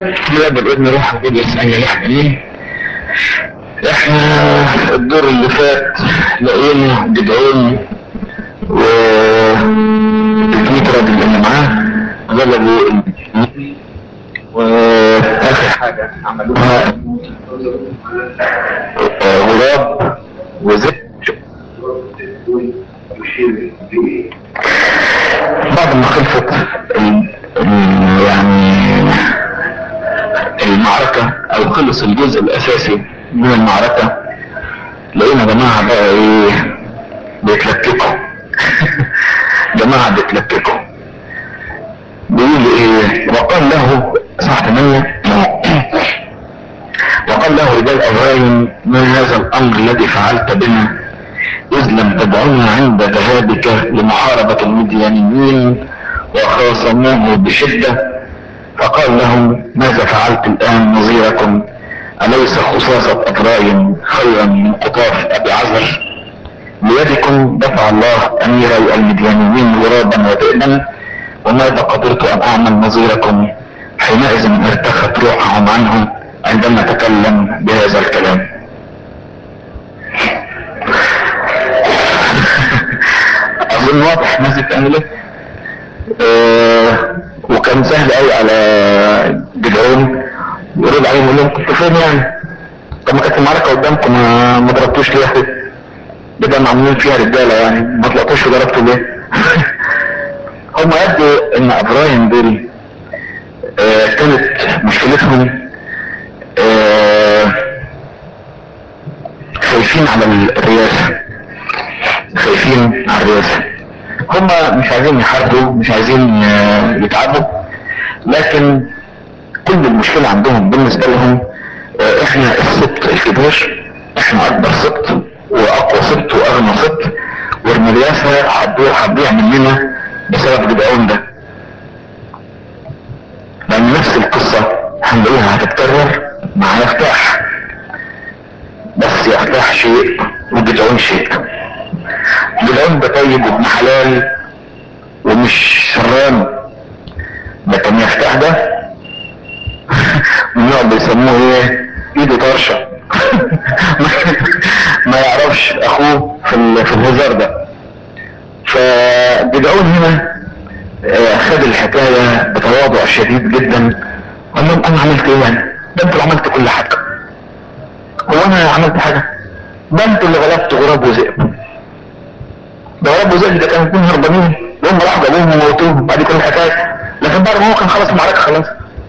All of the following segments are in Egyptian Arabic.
لا باذن روح القدس ان يحميني احنا الدور اللي فات لقينا جدعون و الكمية راجل اللي معاه غلبوا واخر حاجة عملوها آه، غراب وزيت بعد ما خلصت ال- ال- يعني المعركة او خلص الجزء الاساسي من المعركة لقينا جماعة بقى ايه بيتلككوا جماعة بيتلككوا بيقول ايه وقال له صح تمانية وقال له رجال ابراهيم ما هذا الامر الذي فعلت بنا اذ لم تدعنا عند ذهابك لمحاربة المديانيين وخاصموه بشدة فقال لهم ماذا فعلت الان نظيركم اليس خصاصة ابراهيم خيرا من قطاف ابي عزر بيدكم دفع الله امير المديانيين غرابا وذئبا وماذا قدرت ان اعمل نظيركم حينئذ ارتخت روحهم عنه عندما تكلم بهذا الكلام اظن واضح ماذا تعمل ايه آه، وكان سهل قوي على جدعون يرد عليهم يقول لهم كنتوا فين يعني طب ما كانت المعركه قدامكم ما ما ضربتوش ليه يا اخي بدل ما عاملين فيها رجاله يعني ما طلعتوش وضربتوا ليه هم يبدو ان ابراهيم دول آه كانت مشكلتهم آه خايفين على الرئاسة خايفين على الرئاسة هم مش عايزين يحاربوا مش عايزين آه يتعبوا لكن كل المشكلة عندهم بالنسبة لهم آه احنا السبط الكبير احنا اكبر سبط واقوى سبط واغنى سبط والرئاسة هتضيع هتضيع مننا بسبب جدعون ده لان نفس القصة هنلاقيها هتتكرر مع يفتح بس يفتح شيء وجدعون شيء جدعون ده طيب وابن حلال ومش شران لكن يفتح ده من النوع بيسموه ايه ايده طرشه ما يعرفش اخوه في ال- في الهزار ده فجدعون هنا آه، خد الحكاية بتواضع شديد جدا قال لهم انا عملت ايه يعني ده انتوا اللي عملتوا كل حاجة هو انا عملت حاجة ده انتوا اللي غلبتوا غراب وذئب ده غراب وذئب ده كانوا اتنين هربانين هم راحوا جابوهم وموتوهم بعد كل الحكاية لكن بعد ما هو كان خلص المعركة خلاص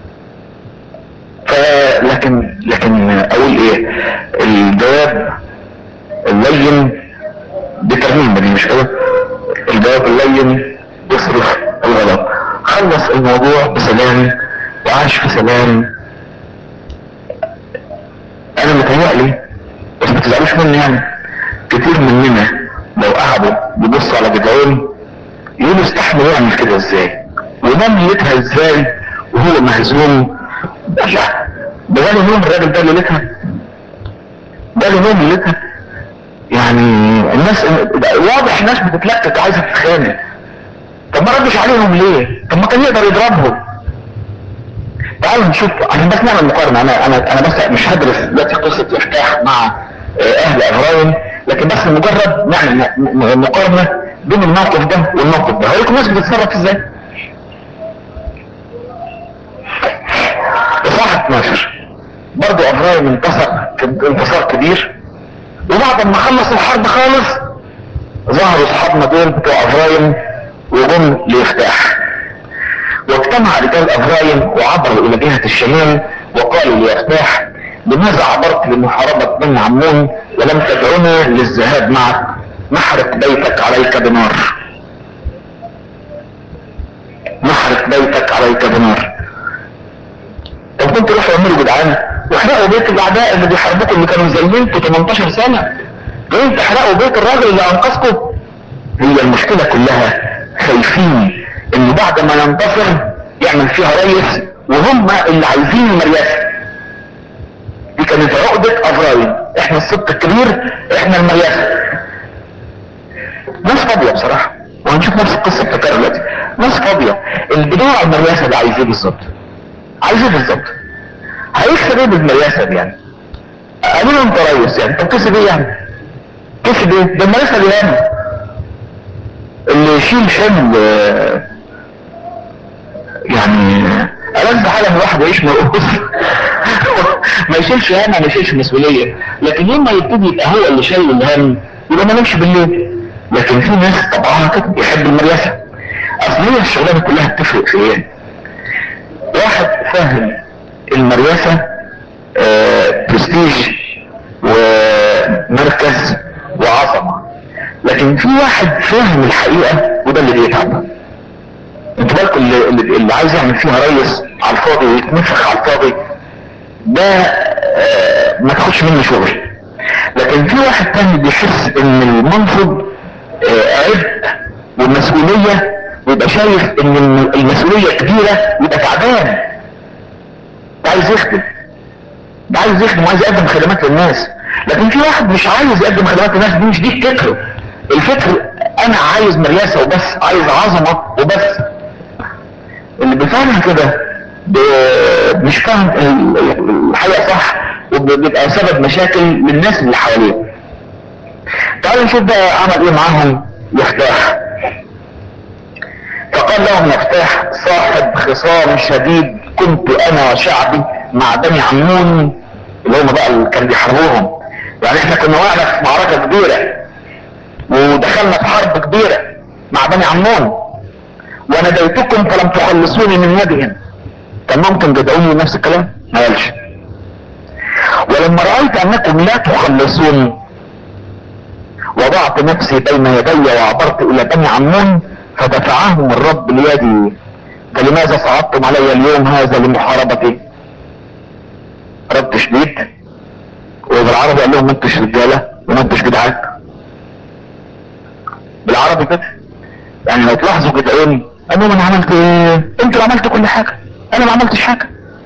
ف لكن لكن اقول ايه الجواب اللين دي ترميمة دي مش كده الجواب اللين يصرف الغضب خلص الموضوع بسلام وعاش في سلام انا متهيألي بس ما تزعلوش مني يعني كتير مننا لو قعدوا يبصوا على جدعون يقولوا استحمل يعمل كده ازاي ونام ليلتها ازاي وهو مهزوم لا ده جاله نوم الراجل ده ليلتها جاله نوم ليلتها يعني الناس واضح الناس بتتلكك عايزه تتخانق طب ما ردش عليهم ليه؟ طب ما كان يقدر يضربهم تعالوا نشوف عشان بس نعمل مقارنه انا انا انا بس مش هدرس دلوقتي قصه افتاح مع آه، اهل ابراهيم لكن بس مجرد نعمل م- م- مقارنه بين الموقف ده والموقف ده هوريكم الناس بتتصرف ازاي اصحاح 12 برضه ابراهيم انتصر ك- انتصار كبير وبعد ما خلص الحرب خالص ظهروا اصحابنا دول بتوع ابراهيم وجم ليفتح واجتمع رجال ابراهيم وعبروا الى جهة الشمال وقالوا ليفتح لماذا عبرت لمحاربة بني عمون ولم تدعنا للذهاب معك نحرق بيتك عليك بنار نحرق بيتك عليك بنار طب كنتوا روحوا اعملوا جدعان واحرقوا بيت الاعداء اللي بيحاربوكم اللي كانوا زينتوا 18 سنة جايين تحرقوا بيت الراجل اللي انقذكم هي المشكلة كلها خايفين ان بعد ما ينتصر يعمل فيها ريس وهم اللي عايزين المرياسة دي كانت عقدة افرايم احنا السبط الكبير احنا المرياسة ناس فاضية بصراحة وهنشوف نفس القصة بتكرر دلوقتي ناس فاضية اللي بيدور على المرياسة ده عايز ايه بالظبط عايز ايه بالظبط يكسب ايه بالمرياسة دي يعني قالوا له انت ريس يعني طب كسب ايه يعني كسب ايه ده المرياسة دي يعني اللي يشيل حمل آه، يعني ألذ حاجة ان الواحد يعيش مرقوص ما يشيلش هم ما يشيلش مسؤولية لكن يوم ما يبتدي يبقى هو اللي شايل الهم يبقى ما نمشي بالليل لكن في ناس طبعا كده يحب المرياسة اصل هي الشغلانة كلها بتفرق في ايه واحد فاهم المرياسة آه برستيج ومركز وعظمة لكن في واحد فاهم الحقيقة وده اللي بيتعب انتوا بالكم اللي, اللي, اللي عايز يعمل فيها ريس على الفاضي ويتنفخ على الفاضي ده آه ما تاخدش منه شغل لكن في واحد تاني بيحس ان المنصب آه عبء والمسؤولية ويبقى شايف ان المسؤولية كبيرة يبقى تعبان ده عايز يخدم ده عايز يخدم وعايز يقدم خدمات للناس لكن في واحد مش عايز يقدم خدمات للناس دي مش دي فكره الفكر انا عايز مرياسة وبس عايز عظمة وبس اللي بيفهم كده ب- مش فاهم ال- الحقيقة صح وبيبقى سبب مشاكل للناس اللي حواليه تعالوا نشوف بقى عمل ايه معاهم يفتاح فقال لهم يفتاح صاحب خصام شديد كنت انا وشعبي مع بني عمون اللي هم بقى اللي كانوا بيحاربوهم يعني احنا كنا وقعنا في معركة كبيرة ودخلنا في حرب كبيرة مع بني عمون وناديتكم فلم تخلصوني من يدهم كان ممكن تدعوني نفس الكلام ما قالش ولما رأيت انكم لا تخلصوني وضعت نفسي بين يدي وعبرت الى بني عمون فدفعهم الرب ليدي فلماذا صعدتم علي اليوم هذا لمحاربتي رد شديد وبالعربي قال لهم ما انتش رجاله وما انتش جدعان بالعربي كده يعني لو تلاحظوا جدعان قال لهم انا عملت ايه انتوا اللي عملتوا كل حاجه انا ما عملتش حاجه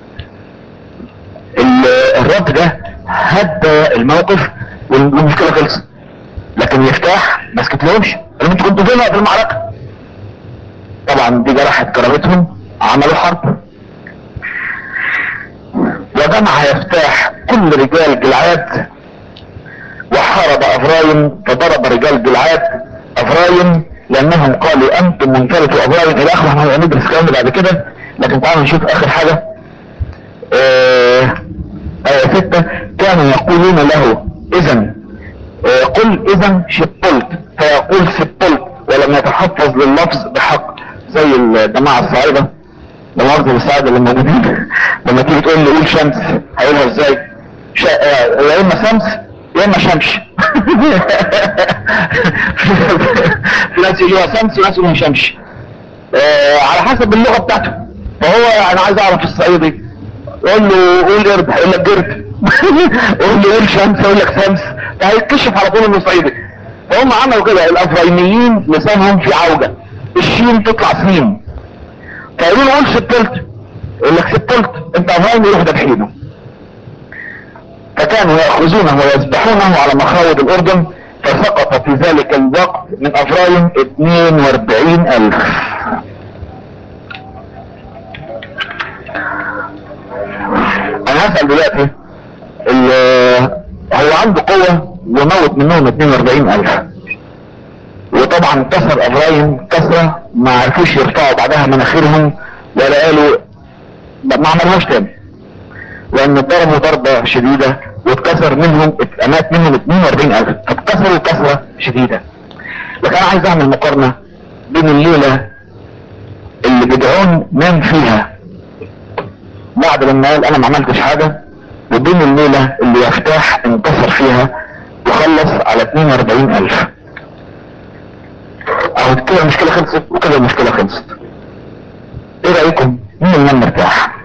ال- الرد ده هدى الموقف والمشكله خلصت لكن يفتح ما سكتلهمش قال انتوا كنتوا فين في المعركه طبعا دي جرحت كرامتهم عملوا حرب وجمع يفتاح كل رجال جلعاد وحارب افرايم فضرب رجال جلعاد افرايم لانهم قالوا انتم منكرة افرايم الى اخره احنا هندرس الكلام ده بعد كده لكن تعالوا نشوف اخر حاجة آه آية ستة كانوا يقولون له اذا آه قل اذا شبلت فيقول سبلت ولم يتحفظ لللفظ بحق زي الجماعة الصعيدة بالارض الصعيدة اللي موجودين لما تيجي تقول لي قول شمس هقولها ازاي شا... آه، يا اما شمس يا اما شمش في ناس يقولوها شمس وناس يقولوها شمش آه على حسب اللغة بتاعته فهو انا عايز اعرف الصعيدي قول له قول قرد هيقول لك قرد قول له قول شمس هيقول لك شمس فهيتكشف على طول انه صعيدي فهم عملوا كده الافرايميين لسانهم في عوجة الشين تطلع سين فقالوا له قول سبلت يقول لك سبلت انت افرايمي يروح دبحينه فكانوا يأخذونه ويذبحونه على مخاوض الأردن فسقط في ذلك الوقت من أفرايم 42 ألف أنا هسأل دلوقتي ال- هو عنده قوة وموت منهم 42 ألف وطبعا كسر أفرايم كسرة ما عرفوش يرفعوا بعدها مناخيرهم ولا قالوا ما عملوهاش تاني لان ضربوا ضربة شديدة واتكسر منهم اتقامات منهم 42 الف فاتكسروا كسرة شديدة لكن انا عايز اعمل مقارنة بين الليلة اللي جدعون نام فيها بعد لما قال انا ما عملتش حاجة وبين الليلة اللي يفتح انتصر فيها وخلص على 42 الف اهو كده المشكلة خلصت وكده المشكلة خلصت ايه رأيكم مين اللي نام مرتاح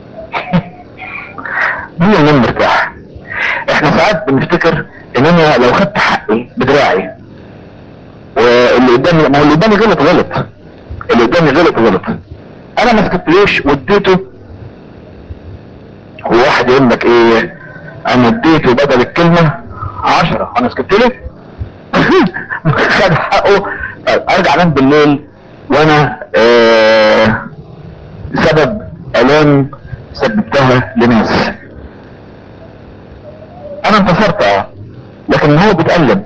مين اللي نام مرتاح احنا ساعات بنفتكر ان انا لو خدت حقي بدراعي واللي قدامي ما هو اللي قدامي غلط غلط اللي قدامي غلط غلط انا ما سكتلوش واديته هو واحد يقول لك ايه انا اديته بدل الكلمة عشرة انا سكت له خد حقه طيب، ارجع انام بالليل وانا آه سبب الام سببتها لناس انا انتصرت اه لكن هو بيتألم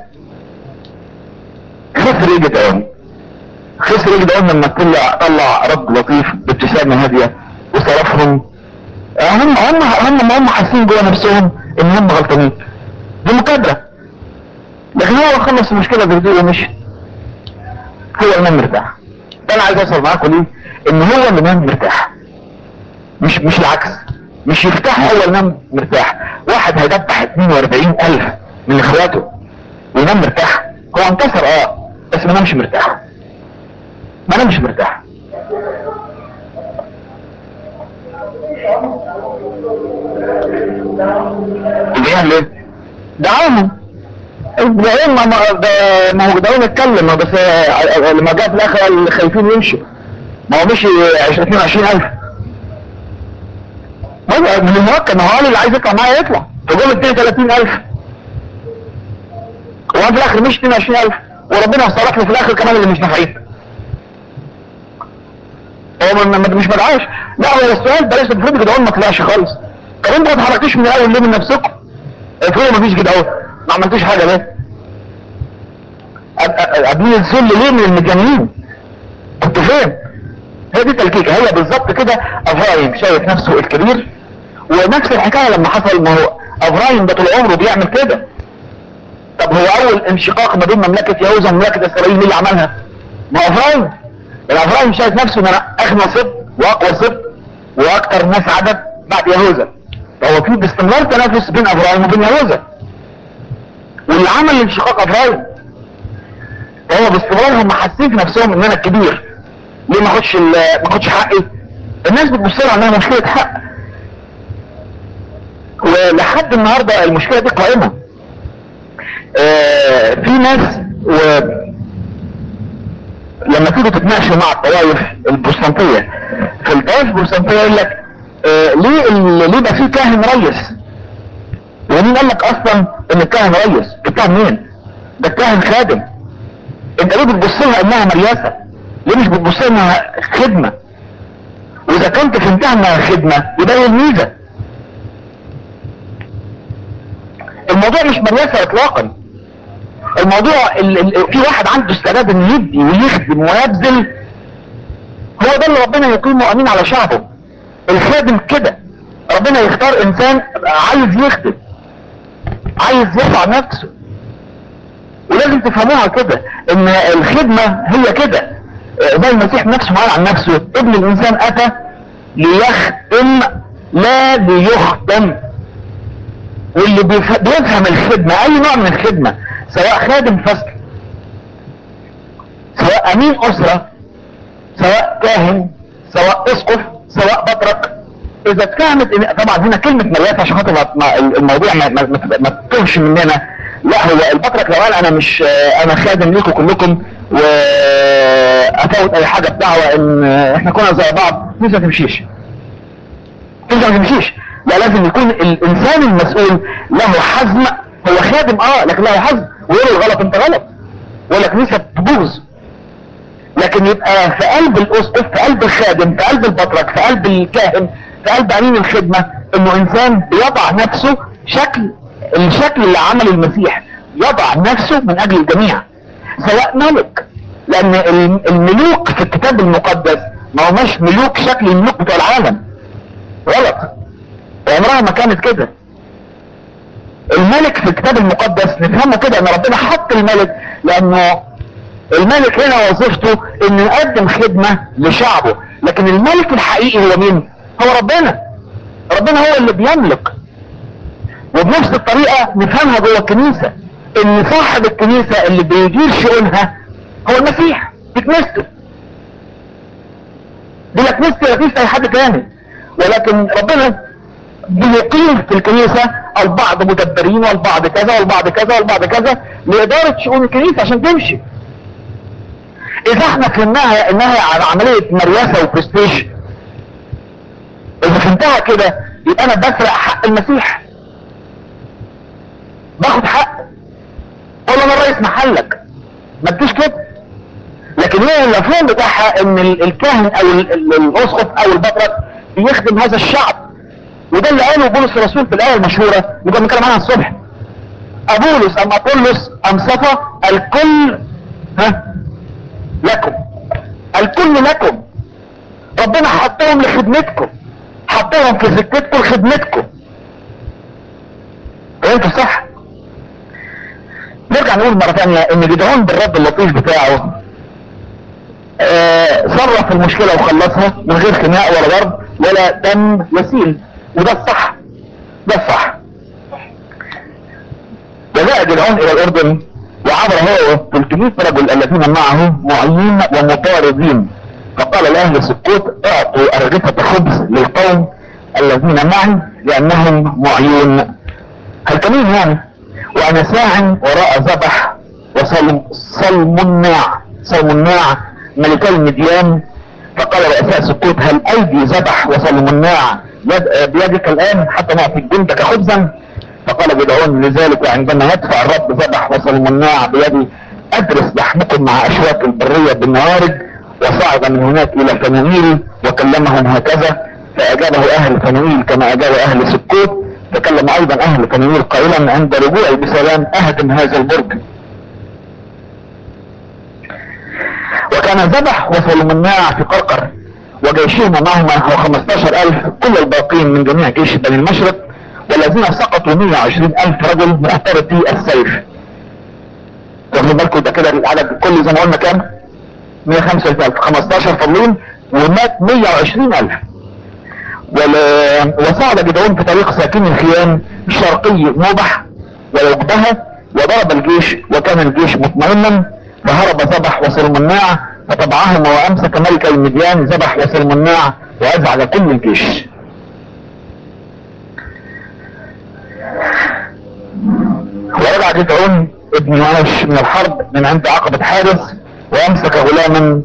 خسر ايه جدعون خسر ايه جدعون لما طلع طلع رب لطيف بابتسامة هادية وصرفهم آه هم هم هم هم حاسين جوه نفسهم ان هم غلطانين دي مكابرة لكن هو خلص المشكلة بهدوء ومشي هو اللي نام مرتاح ده انا عايز اوصل معاكم ليه ان هو اللي نام مرتاح مش مش العكس مش يفتح هو اللي نام مرتاح واحد هيدبح 42 الف من اخواته وينام مرتاح هو انتصر اه بس ما نامش مرتاح ما نامش مرتاح الجيران ليه؟ دعاهم ابراهيم ما ما ده- ما هو داود اتكلم ما بس آه، لما جاء في الاخر قال خايفين يمشوا ما هو مشي 22000 ما من المؤكد ما هو قال اللي عايز يطلع معايا يطلع فجول 32000 وهو في الاخر مش 22000 وربنا صرف له في الاخر كمان اللي مش نافعين هو ما- ما- مش مدعاش لا هو السؤال ده لسه المفروض جدعون ما طلعش خالص طب انتوا ما اتحركتوش من الاول ليه من نفسكم؟ افرضوا مفيش جدعون ما عملتوش حاجه ليه؟ قابلين الذل ليه من المجانين؟ كنتوا فين؟ هي دي تلكيكه هي بالظبط كده ابراهيم شايف نفسه الكبير ونفس الحكايه لما حصل ما هو ابراهيم ده طول عمره بيعمل كده طب هو اول انشقاق ما بين مملكه يهوذا ومملكه اسرائيل مين اللي عملها؟ ما هو ابراهيم ابراهيم شايف نفسه ان انا اغنى سبط واقوى سبط واكثر ناس عدد بعد يهوذا فهو في باستمرار تنافس بين ابراهيم وبين يهوذا واللي عمل انشقاق ابراهيم فهو باستمرار هم حاسين في نفسهم ان انا الكبير ليه ما اخدش ال- ما اخدش حقي الناس بتبص لها انها مشكله حق ولحد النهارده المشكله دي قائمه آه في ناس و لما تيجوا تتناقشوا مع الطوائف البروتستانتيه في الطوائف البروتستانتيه يقول لك آه ليه ال- ليه بقى في كاهن ريس ومين قال لك اصلا ان الكاهن ريس جبتها منين ده الكاهن خادم انت ليه بتبص لها انها مرياسه ليه مش بتبص لها انها خدمه واذا كنت فهمتها انها خدمه يبقى هي الميزه الموضوع مش مرياسه اطلاقا الموضوع ال ال في واحد عنده استعداد انه يدي ويخدم ويبذل هو ده اللي ربنا يقيمه امين على شعبه الخادم كده ربنا يختار انسان عايز يخدم عايز يرفع نفسه ولازم تفهموها كده ان الخدمة هي كده زي المسيح نفسه قال عن نفسه ابن الانسان اتى ليخدم لا ليخدم واللي بيف- بيفهم الخدمة اي نوع من الخدمة سواء خادم فصل سواء امين اسرة سواء كاهن سواء اسقف سواء بطرك اذا اتفهمت إن- طبعا هنا كلمة مريات عشان خاطر ما- ما- الموضوع ما, ما, ما, ما تتوهش مننا لا هو البطرك لو قال انا مش انا خادم ليكم كلكم وافوت اي حاجة بدعوة ان احنا كنا زي بعض مش هتمشيش مش هتمشيش لا لازم يكون الانسان المسؤول له حزم هو خادم اه لكن له حزم ويقول الغلط انت غلط ولا كنيسة تبوظ لكن يبقى في قلب الاسقف في قلب الخادم في قلب البطرك في قلب الكاهن في قلب امين الخدمة انه انسان بيضع نفسه شكل الشكل اللي عمل المسيح يضع نفسه من اجل الجميع سواء ملك لان الم- الملوك في الكتاب المقدس ما هماش ملوك شكل الملوك بتوع العالم غلط وعمرها ما كانت كده الملك في الكتاب المقدس نفهمه كده ان ربنا حط الملك لانه الملك هنا وظيفته انه يقدم خدمة لشعبه لكن الملك الحقيقي هو مين هو ربنا ربنا هو اللي بيملك وبنفس الطريقة نفهمها جوه الكنيسة ان صاحب الكنيسة اللي بيدير شؤونها هو المسيح دي كنيسته دي لا كنيستي ولا كنيسة اي حد تاني ولكن ربنا بيقيم في الكنيسة البعض مدبرين والبعض كذا والبعض كذا والبعض كذا لإدارة شؤون الكنيسة عشان تمشي إذا احنا فهمناها إنها على عملية مرياسة وبرستيج إذا فهمتها كده يبقى أنا بسرق حق المسيح باخد حق قول أنا رئيس محلك ما تجيش كده لكن هي المفهوم بتاعها ان ال- الكاهن او ال- ال- الاسقف او البطرك بيخدم هذا الشعب وده اللي قاله بولس الرسول في الايه المشهوره اللي كنا بنتكلم عنها الصبح ابولس ام ابولس ام صفا الكل ها لكم الكل لكم ربنا حطهم لخدمتكم حطهم في سكتكم لخدمتكم فهمتوا صح نرجع نقول مرة ثانية ان جدعون بالرد اللطيف بتاعه آه صرف المشكلة وخلصها من غير خناق ولا ضرب ولا دم يسيل وده الصح ده الصح وجاء جدعون الى الاردن وعبر هو 300 رجل الذين معه معين ومطاردين فقال لاهل سكوت اعطوا ارغفة خبز للقوم الذين معي لانهم معيون هلكمين يعني وانا ساع وراء ذبح وصلم صلمناع صلمناع ملكي المديان فقال رؤساء سكوت هل ايدي ذبح وصلمناع يد بيدك الان حتى نعطي جندك خبزا فقال جدعون لذلك عندما يدفع الرب ذبح وصلمناع بيدي ادرس لحمكم مع اشواك البرية بالنوارج وصعد من هناك الى فنانيل وكلمهم هكذا فاجابه اهل فنانيل كما اجاب اهل سكوت تكلم ايضا اهل فنانيل قائلا عند رجوعي بسلام اهدم هذا البرج وكان ذبح وصلمناع في قرقر وجيشهم معهما هو 15000 كل الباقين من جميع جيش بني المشرق والذين سقطوا 120 الف رجل من اثارة السيف واخدين بالكم ده كده العدد كل زي ما قلنا كام 135 الف 15 فاضلين ومات 120 الف وصعد جدعون في طريق ساكن الخيام الشرقي نوبح ويقبها وضرب الجيش وكان الجيش مطمئنا فهرب ذبح وسلمناع فتبعهما وامسك ملك المديان ذبح وسلمناع وازعج كل الجيش ورجع جدعون ابن يواش من الحرب من عند عقبة حارس وامسك غلاما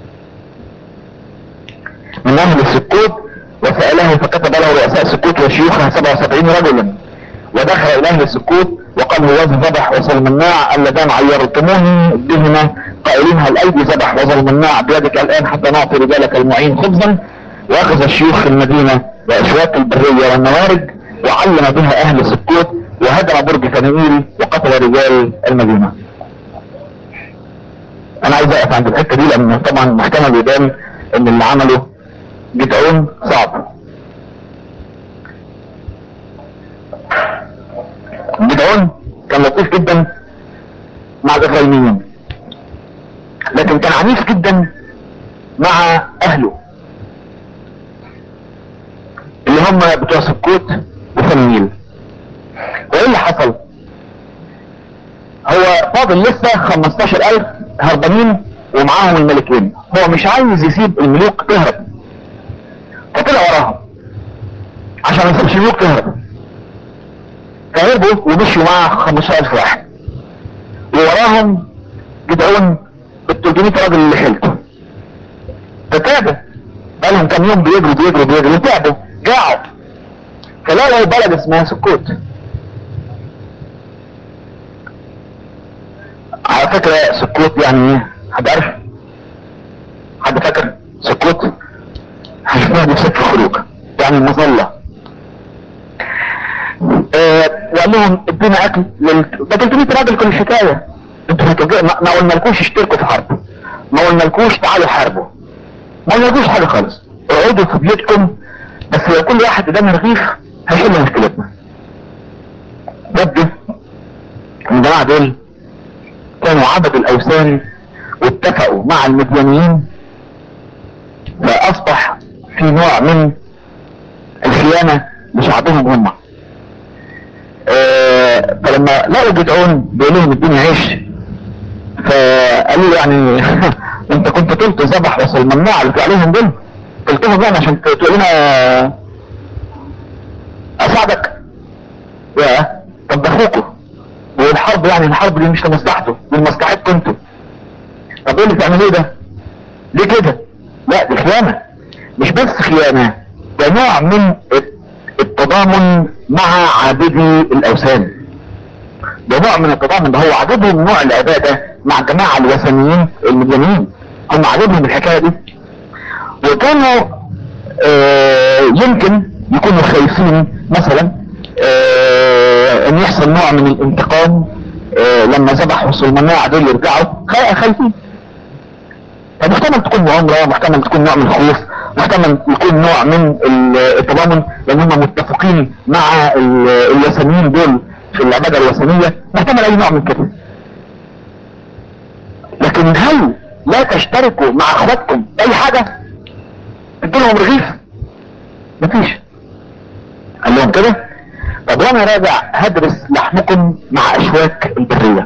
من اهل السكوت وسأله فكتب له رؤساء سكوت وشيوخها 77 رجلا ودخل الى اهل السكوت وقال هو ذبح وسلمناع اللذان عيرتموني بهما قائلين هل ايدي ذبح وسلمناع بيدك الان حتى نعطي رجالك المعين خبزا واخذ الشيوخ المدينة واشواك البرية والنوارج وعلم بها اهل سكوت وهدم برج فنائيل وقتل رجال المدينة انا عايز اقف عند الحتة دي لان طبعا محتمل يبان ان اللي عمله جدعون صعب جدعون كان لطيف جدا مع الإسرائيليين لكن كان عنيف جدا مع أهله اللي هم بتوع سكوت وفنيل وإيه اللي حصل؟ هو فاضل لسه 15000 هربانين ومعاهم الملكين هو مش عايز يسيب الملوك تهرب فطلع وراهم عشان ما يسيبش الملوك تهرب فهربوا ومشوا مع 15000 واحد ووراهم جدعون ال 300 راجل اللي حيلته فتابوا بقالهم كام يوم بيجروا بيجروا بيجروا تعبوا جاعوا فلاقوا بلد اسمها سكوت على فكرة سكوت يعني ايه؟ حد عارف؟ حد فاكر؟ سكوت؟ هشوفها دي في سفر خروج يعني المظلة آه وقال لهم ادينا اكل لل... ده 300 راجل كل الحكاية انتوا هتوجه... ما, ما قلنا لكوش اشتركوا في حرب ما قلنا لكوش تعالوا حاربوا ما قلنا لكوش حاجة خالص اقعدوا في بيوتكم بس لو كل واحد قدام رغيف هيحل مشكلتنا يبدو الجماعة دول كانوا عبدوا الاوثان واتفقوا مع المديانيين فاصبح في نوع من الخيانة لشعبهم هم آه فلما لقوا جدعون بيقول لهم اديني عيش فقالوا له يعني انت كنت قلت ذبح وصلمناع اللي في عليهم دول قلت لهم يعني عشان تقول لنا اساعدك يا طب ده اخوكوا والحرب يعني الحرب دي مش لمصلحته دي لمصلحتكم انتوا طب ايه اللي بتعملوه ده ليه كده لا دي خيانه مش بس خيانه ده نوع من التضامن مع عابدي الاوثان ده نوع من التضامن ده هو عاجبهم نوع العباده مع الجماعه الوثنيين المديانيين هم عاجبهم الحكايه دي وكانوا آه يمكن يكونوا خايفين مثلا آه ان ان يحصل نوع من الانتقام آه لما ذبحوا سلمانية دول يرجعوا خا- خايفين فمحتمل تكون مؤامرة محتمل تكون نوع من الخوف محتمل يكون نوع من ال- التضامن لان هم متفقين مع ال- الوثنيين دول في العبادة الوثنية محتمل اي نوع من كده لكن هل لا تشتركوا مع اخواتكم في اي حاجة ادوا لهم رغيف مفيش قال لهم كده طب وانا راجع هدرس لحمكم مع اشواك البرية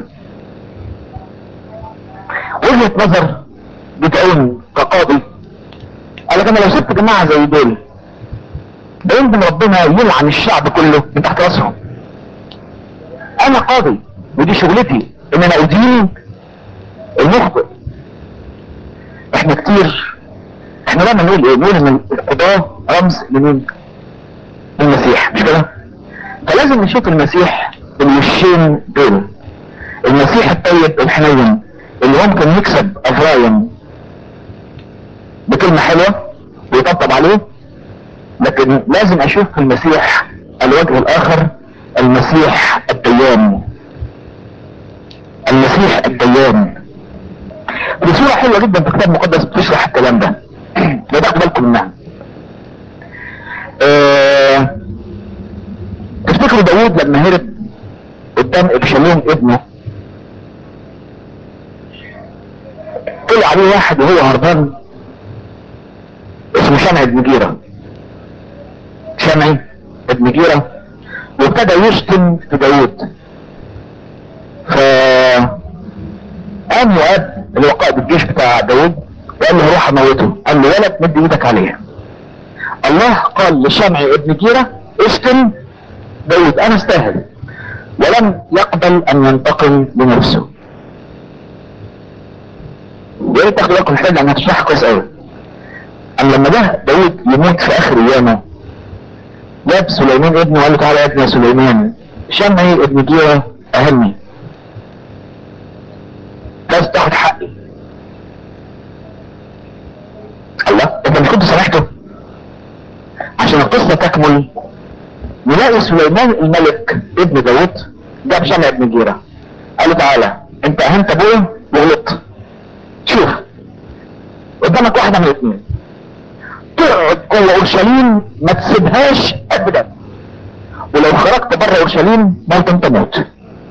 وجهة نظر بتعون كقاضي قال لك انا لو سبت جماعة زي دول بيمكن ربنا يلعن الشعب كله من تحت راسهم انا قاضي ودي شغلتي ان انا ادين المخطئ احنا كتير احنا دايما نقول ايه نقول ان القضاء رمز لمين المسيح مش كده فلازم نشوف المسيح الوشين دول المسيح الطيب الحنين اللي ممكن يكسب افرايم بكلمة حلوة ويطبطب عليه لكن لازم اشوف في المسيح الوجه الاخر المسيح الديان المسيح الديان في صورة حلوة جدا في الكتاب المقدس بتشرح الكلام ده لا تاخدوا بالكم منها آه، تفتكروا داوود لما هرب قدام ابشالوم ابنه طلع عليه واحد وهو هربان اسمه شمع بن جيرة شمعي ابن جيرة وابتدى يشتم في داوود ف قام يؤاب اللي هو قائد الجيش بتاع داوود وقال له هروح اموته قال له ولد مد ايدك عليه الله قال لشمع ابن جيرة اشتم داوود انا استاهل ولم يقبل ان ينتقم لنفسه يا ريت تاخدوا بالكم الحته لانها تشرحها كويس قوي أما لما ده داوود يموت في اخر ايامه جاب سليمان ابنه وقال له تعالى يا ابني يا سليمان شمعي ابن جيرة اهلني لازم تاخد حقي الله انت مش كنت سامحته عشان القصة تكمل نلاقي سليمان الملك ابن داود جاب شمع ابن جيرة قال له تعالى انت اهنت ابويا وغلطت شوف قدامك واحدة من الاثنين تقعد جوه اورشليم ما تسيبهاش ابدا ولو خرجت بره اورشليم موت انت موت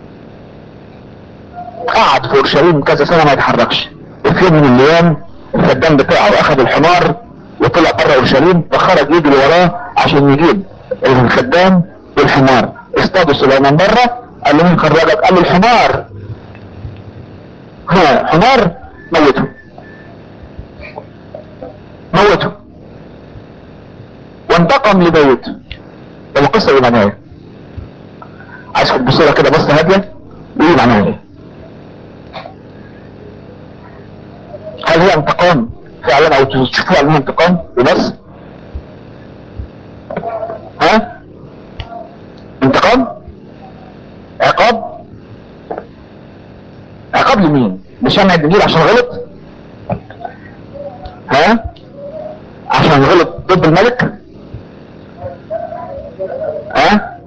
قعد في اورشليم كذا سنه ما يتحركش وفي يوم من الايام الخدام بتاعه اخذ الحمار وطلع بره اورشليم فخرج يجري وراه عشان يجيب الخدام والحمار اصطادوا سليمان بره قال له مين خرجك قال له الحمار ها حمار موته موته وانتقم لداود ده القصه ايه معناها ايه؟ عايزكم تبصوا لها كده بصه هاديه وايه معناها ايه؟ هل هي انتقام فعلا او تشوفوها انها انتقام وبس ها انتقام عقاب عقاب لمين لشمع الدليل عشان غلط ها عشان غلط ضد الملك ها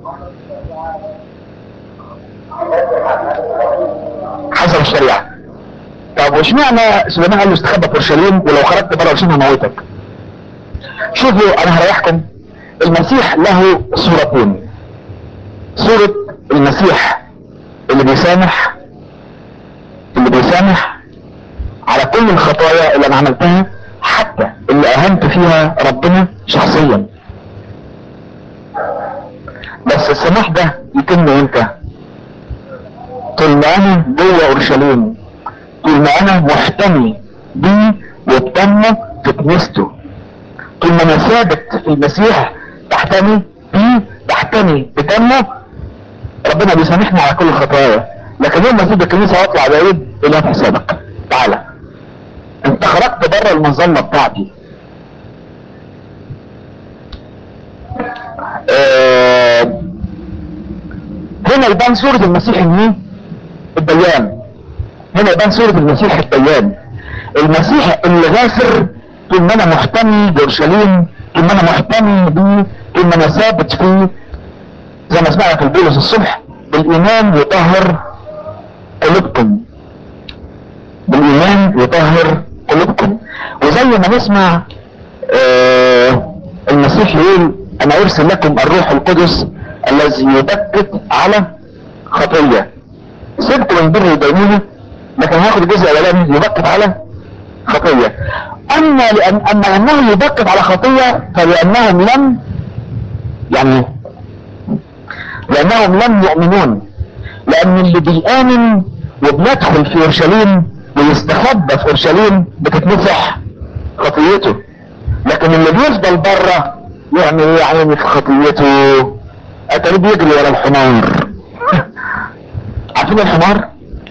حسب الشريعه طب واشمعنى سليمان قال له استخبى في اورشليم ولو خرجت بره اورشليم هموتك شوفوا انا هريحكم المسيح له صورتين صورة المسيح اللي بيسامح اللي بيسامح على كل الخطايا اللي انا عملتها حتى اللي اهنت فيها ربنا شخصيا بس السماح ده يتم امتى طول ما انا جوه اورشليم طول ما انا محتمي بيه وبدمه في كنيسته طول ما انا ثابت في المسيح تحتمي بيه تحتمي بدمه ربنا بيسامحني على كل الخطايا لكن يوم ما اسيب الكنيسه واطلع بعيد الى في حسابك تعالى انت خرجت بره المظله بتاعتي آه هنا يبان صورة المسيح مين؟ الديان هنا يبان صورة المسيح الديان المسيح اللي غافر طول ما انا محتمي بأورشليم طول ما انا محتمي بيه طول ما انا ثابت فيه زي ما سمعنا في البولس الصبح بالايمان يطهر قلوبكم بالايمان يطهر قلوبكم وزي ما نسمع آه المسيح يقول انا ارسل لكم الروح القدس الذي يبكت على خطيه سيبكم من بر الدينونه لكن هاخد الجزء الاولاني يبكت على خطيه اما لان اما انه يبكت على خطيه فلانهم لم يعني لانهم لم يؤمنون لان اللي بيامن وبيدخل في اورشليم ويستخبى في اورشليم بتتمسح خطيته لكن اللي بيفضل بره يعمل ايه عيني في خطيته اتاري بيجري ورا الحمار عارفين الحمار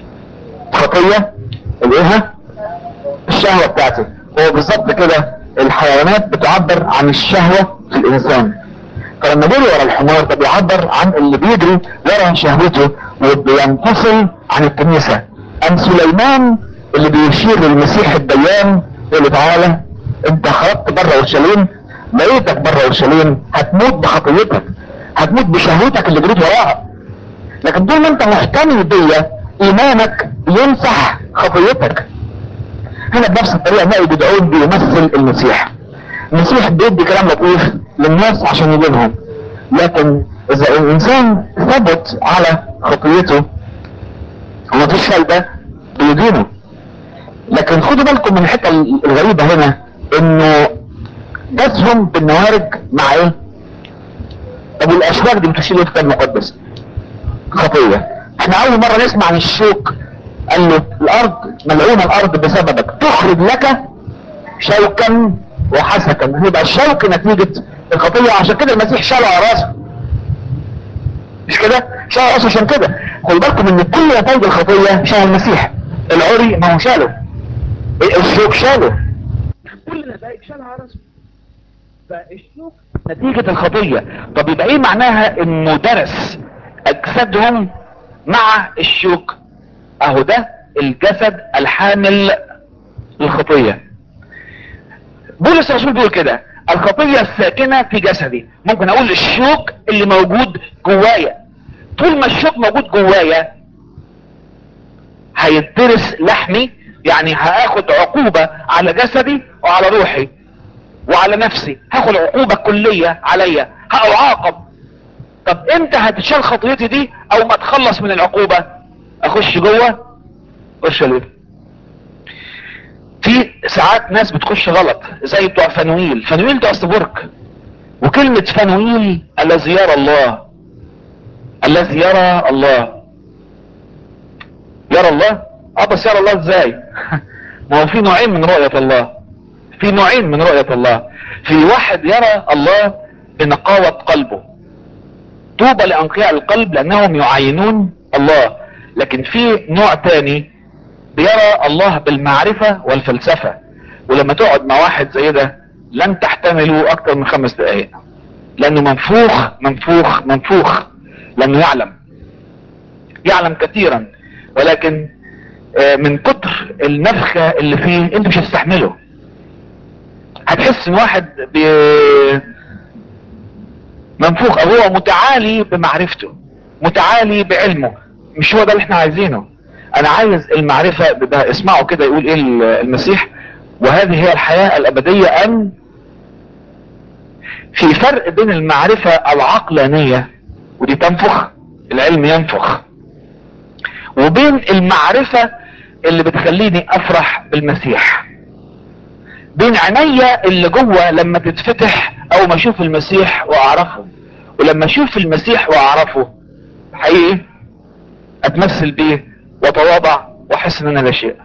خطية الايه الشهوة بتاعته هو بالظبط كده الحيوانات بتعبر عن الشهوة في الانسان فلما جري ورا الحمار ده بيعبر عن اللي بيجري ورا شهوته وبينفصل عن الكنيسة ام سليمان اللي بيشير للمسيح الديان يقول له تعالى انت خرجت بره اورشليم لقيتك بره اورشليم هتموت بخطيتك هتموت بشهوتك اللي جريت وراها لكن طول ما انت محتمي بيا ايمانك يمسح خطيتك هنا بنفس الطريقه نلاقي جدعون بيمثل المسيح المسيح بيدي كلام لطيف للناس عشان يجيبهم لكن اذا الانسان ثبت على خطيته ومفيش فايده بيدينه لكن خدوا بالكم من الحته الغريبه هنا انه دسهم بالنوارج مع ايه؟ طب والاشواك دي بتشيل ايه في الكتاب المقدس؟ خطيه احنا اول مره نسمع عن الشوك قال له الارض ملعونه الارض بسببك تخرج لك شوكا وحسكا يبقى الشوك نتيجه الخطيه عشان كده المسيح شال على راسه مش كده؟ شال على راسه عشان كده خدوا بالكم ان كل نتائج الخطيه شال المسيح العري ما هو شاله الشوك شاله كل نتائج شالها على راسه فالشوك نتيجة الخطية طب يبقى ايه معناها انه درس اجسادهم مع الشوك اهو ده الجسد الحامل للخطية بولس الرسول بيقول كده الخطية الساكنة في جسدي ممكن اقول الشوك اللي موجود جوايا طول ما الشوك موجود جوايا هيدرس لحمي يعني هاخد عقوبة على جسدي وعلى روحي وعلى نفسي هاخد عقوبة كلية عليا هأعاقب طب امتى هتشال خطيتي دي او ما اتخلص من العقوبة اخش جوه اورشليم في ساعات ناس بتخش غلط زي بتوع فانويل فانويل ده اصل برك وكلمة فانويل الذي يرى الله الذي يرى الله يرى الله اه بس يرى الله ازاي ما هو في نوعين من رؤية الله في نوعين من رؤية الله في واحد يرى الله بنقاوة قلبه طوبى لأنقياء القلب لأنهم يعينون الله لكن في نوع تاني بيرى الله بالمعرفة والفلسفة ولما تقعد مع واحد زي ده لن تحتمله أكتر من خمس دقايق لأنه منفوخ منفوخ منفوخ لأنه يعلم يعلم كثيرا ولكن من كتر النفخة اللي فيه انت مش هتستحمله هتحس ان واحد بي منفوخ او هو متعالي بمعرفته متعالي بعلمه مش هو ده اللي احنا عايزينه انا عايز المعرفة ده اسمعوا كده يقول ايه المسيح وهذه هي الحياة الابدية ان في فرق بين المعرفة العقلانية ودي تنفخ العلم ينفخ وبين المعرفة اللي بتخليني افرح بالمسيح بين عينيا اللي جوه لما تتفتح او ما اشوف المسيح واعرفه ولما اشوف المسيح واعرفه حقيقي اتمثل بيه واتواضع واحس ان انا لا شيء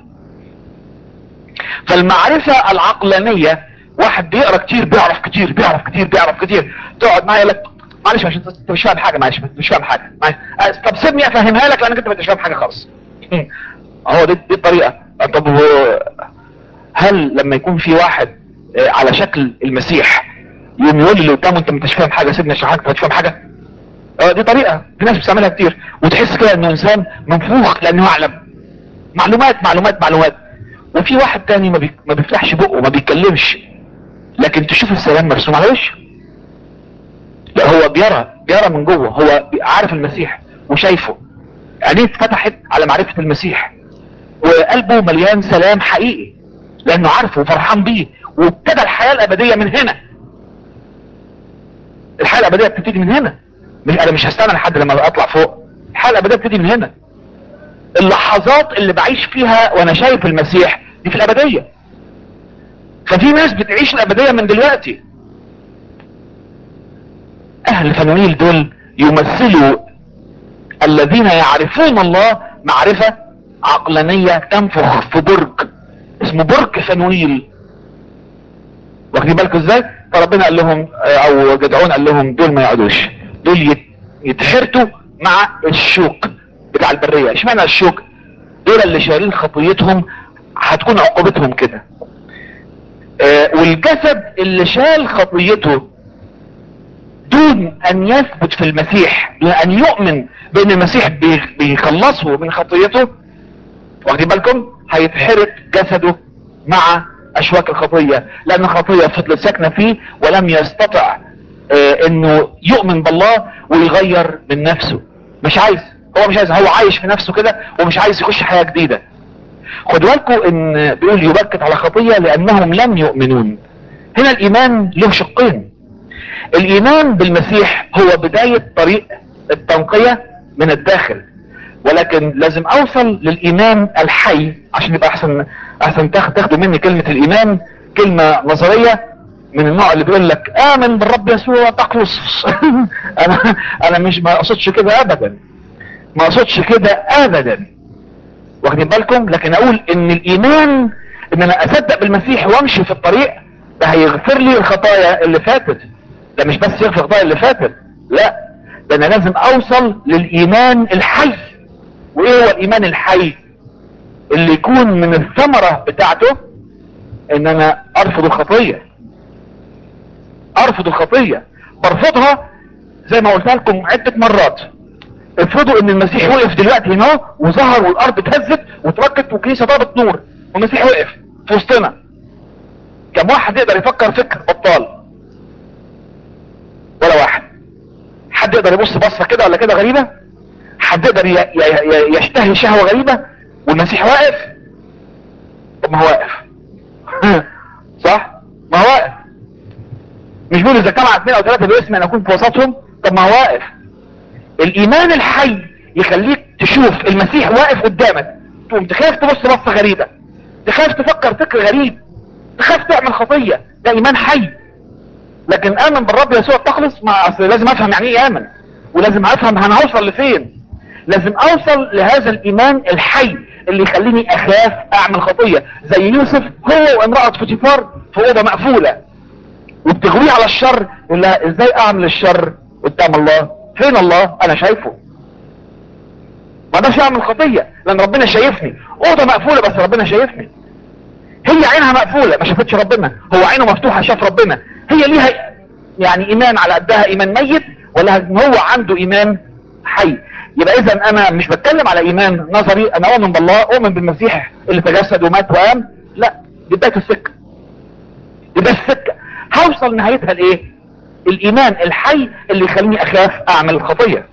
فالمعرفة العقلانية واحد بيقرا كتير بيعرف كتير بيعرف كتير بيعرف كتير تقعد معايا لك معلش عشان انت مش فاهم حاجه معلش مش فاهم حاجه معلش. طب سيبني افهمها لك لانك انت مش فاهم حاجه خالص اهو دي, دي الطريقه طب هو هل لما يكون في واحد على شكل المسيح يقوم يقول اللي قدامه انت مش فاهم حاجه سيبني اشرح لك مش فاهم حاجه اه دي طريقه في ناس بتعملها كتير وتحس كده انه انسان منفوخ لانه يعلم معلومات معلومات معلومات وفي واحد تاني ما, بي... ما بيفتحش بقه ما بيتكلمش لكن تشوف السلام مرسوم على وشه لا هو بيرى بيرى من جوه هو عارف المسيح وشايفه عينيه اتفتحت على معرفة المسيح وقلبه مليان سلام حقيقي لانه عارفه وفرحان بيه وابتدى الحياة الابدية من هنا الحياة الابدية بتبتدي من هنا مش انا مش هستنى لحد لما اطلع فوق الحياة الابدية بتبتدي من هنا اللحظات اللي بعيش فيها وانا شايف المسيح دي في الابدية ففي ناس بتعيش الابدية من دلوقتي اهل فنويل دول يمثلوا الذين يعرفون الله معرفة عقلانية تنفخ في برج اسمه برج فنويل واخدين بالكم ازاي فربنا قال لهم او جدعون قال لهم دول ما يقعدوش دول يتحرتوا مع الشوك بتاع البرية اشمعنى الشوك دول اللي شايلين خطيتهم هتكون عقوبتهم كده آه والجسد اللي شال خطيته دون ان يثبت في المسيح لان يؤمن بان المسيح بيخلصه من خطيته واخدين بالكم هيتحرق جسده مع اشواك الخطية لان الخطية فضلت ساكنة فيه ولم يستطع اه انه يؤمن بالله ويغير من نفسه مش عايز هو مش عايز هو عايش في نفسه كده ومش عايز يخش حياة جديدة خدوا بالكم ان بيقول يبكت على خطية لانهم لم يؤمنون هنا الايمان له شقين الايمان بالمسيح هو بداية طريق التنقية من الداخل ولكن لازم اوصل للايمان الحي عشان يبقى احسن احسن تاخدوا مني كلمة الايمان كلمة نظرية من النوع اللي بيقول لك امن بالرب يسوع تخلص انا انا مش ما اقصدش كده ابدا ما اقصدش كده ابدا واخدين بالكم لكن اقول ان الايمان ان انا اصدق بالمسيح وامشي في الطريق ده هيغفر لي الخطايا اللي فاتت ده مش بس يغفر الخطايا اللي فاتت لا ده انا لازم اوصل للايمان الحي وايه هو الايمان الحي اللي يكون من الثمرة بتاعته ان انا ارفض الخطية ارفض الخطية برفضها زي ما قلت لكم عدة مرات افرضوا ان المسيح وقف دلوقتي هنا وظهر والارض اتهزت واتركت والكنيسة ضربت نور والمسيح وقف في وسطنا كم واحد يقدر يفكر فكر بطال ولا واحد حد يقدر يبص بصة كده ولا كده غريبة حد يقدر يشتهي شهوة غريبة والمسيح واقف طب ما هو واقف صح ما هو واقف مش بيقول اذا اجتمع اثنين او ثلاثة باسم ان اكون في وسطهم طب ما هو واقف الايمان الحي يخليك تشوف المسيح واقف قدامك تقوم تخاف تبص بصة غريبة تخاف تفكر فكر غريب تخاف تعمل خطية ده ايمان حي لكن امن بالرب يسوع تخلص ما اصل لازم افهم يعني ايه امن ولازم افهم انا هوصل لفين لازم اوصل لهذا الايمان الحي اللي يخليني اخاف اعمل خطية زي يوسف هو وامرأة فوتيفار في اوضة مقفولة وبتغويه على الشر يقول لها ازاي اعمل الشر قدام الله فين الله انا شايفه ما اقدرش اعمل خطية لان ربنا شايفني اوضة مقفولة بس ربنا شايفني هي عينها مقفولة ما شافتش ربنا هو عينه مفتوحة شاف ربنا هي ليها يعني ايمان على قدها ايمان ميت ولا هو عنده ايمان حي يبقى اذا انا مش بتكلم على ايمان نظري انا اؤمن بالله اؤمن بالمسيح اللي تجسد ومات وقام لا دي بدايه السكه دي بدايه السكه هوصل نهايتها لايه الايمان الحي اللي يخليني اخاف اعمل خطيه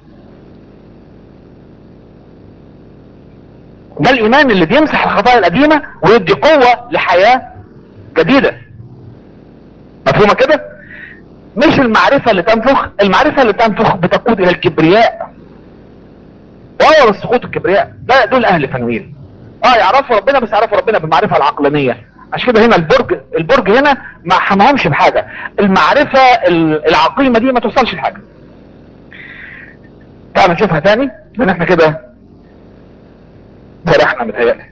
ده الايمان اللي بيمسح الخطايا القديمه ويدي قوه لحياه جديده مفهومه كده مش المعرفة اللي تنفخ المعرفة اللي تنفخ بتقود الى الكبرياء وهو السقوط الكبرياء ده دول اهل فنويل اه يعرفوا ربنا بس يعرفوا ربنا بالمعرفة العقلانية عشان كده هنا البرج البرج هنا ما حماهمش بحاجة المعرفة العقيمة دي ما توصلش لحاجة تعال نشوفها تاني لان احنا كده فرحنا متهيألي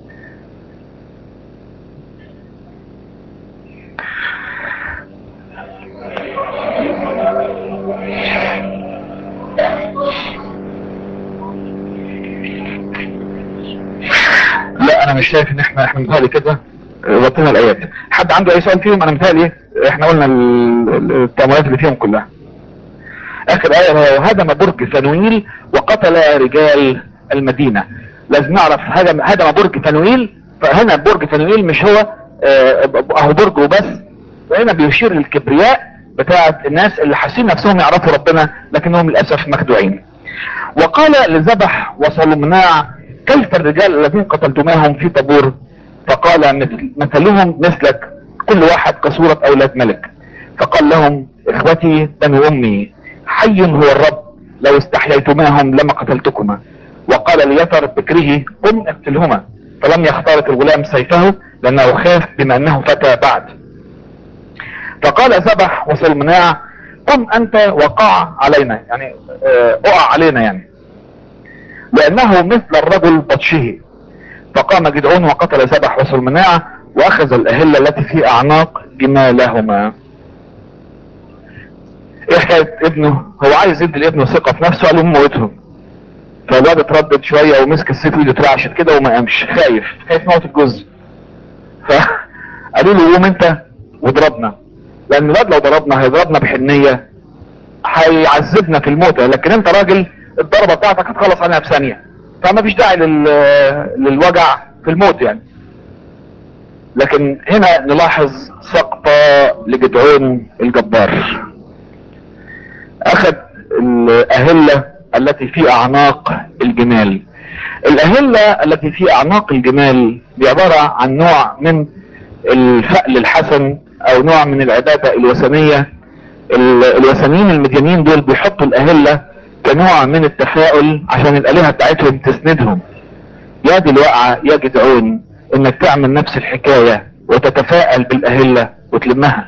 لا انا مش شايف ان احنا احنا متهيألي كده غطينا الايات حد عنده اي سؤال فيهم انا متهيألي احنا قلنا التأملات اللي فيهم كلها اخر ايه هدم برج فنويل وقتل رجال المدينة لازم نعرف هدم هدم برج فنويل فهنا برج فنويل مش هو اهو برج وبس وهنا بيشير للكبرياء بتاعت الناس اللي حاسين نفسهم يعرفوا ربنا لكنهم للاسف مخدوعين وقال لذبح وصلمناع كيف الرجال الذين قتلتماهم في طابور فقال مثل مثلهم مثلك كل واحد كصورة اولاد ملك فقال لهم اخوتي بنو امي حي هو الرب لو استحييتماهم لما قتلتكما وقال ليتر بكره قم اقتلهما فلم يختارق الغلام سيفه لانه خاف بما انه فتى بعد فقال ذبح وصلمناع قم انت وقع علينا يعني اه اقع علينا يعني لانه مثل الرجل بطشه فقام جدعون وقتل ذبح وصلمناع واخذ الاهله التي في اعناق جمالهما ايه حكايه ابنه هو عايز يدي لابنه ثقه في نفسه قال له موتهم فالواد اتردد شويه ومسك السيف ايده اترعشت كده وما قامش خايف خايف موت الجزء فقالوا له قوم انت واضربنا لان الواد لو ضربنا هيضربنا بحنيه هيعذبنا في الموتة لكن انت راجل الضربه بتاعتك هتخلص علينا في ثانيه فما فيش داعي لل... للوجع في الموت يعني لكن هنا نلاحظ سقطة لجدعون الجبار اخذ الاهلة التي في اعناق الجمال الاهلة التي في اعناق الجمال دي عبارة عن نوع من الفأل الحسن او نوع من العبادة الوثنية الوثنيين المديانين دول بيحطوا الاهلة كنوع من التفاؤل عشان الالهة بتاعتهم تسندهم يا دي الوقعة يا جدعون انك تعمل نفس الحكاية وتتفائل بالاهلة وتلمها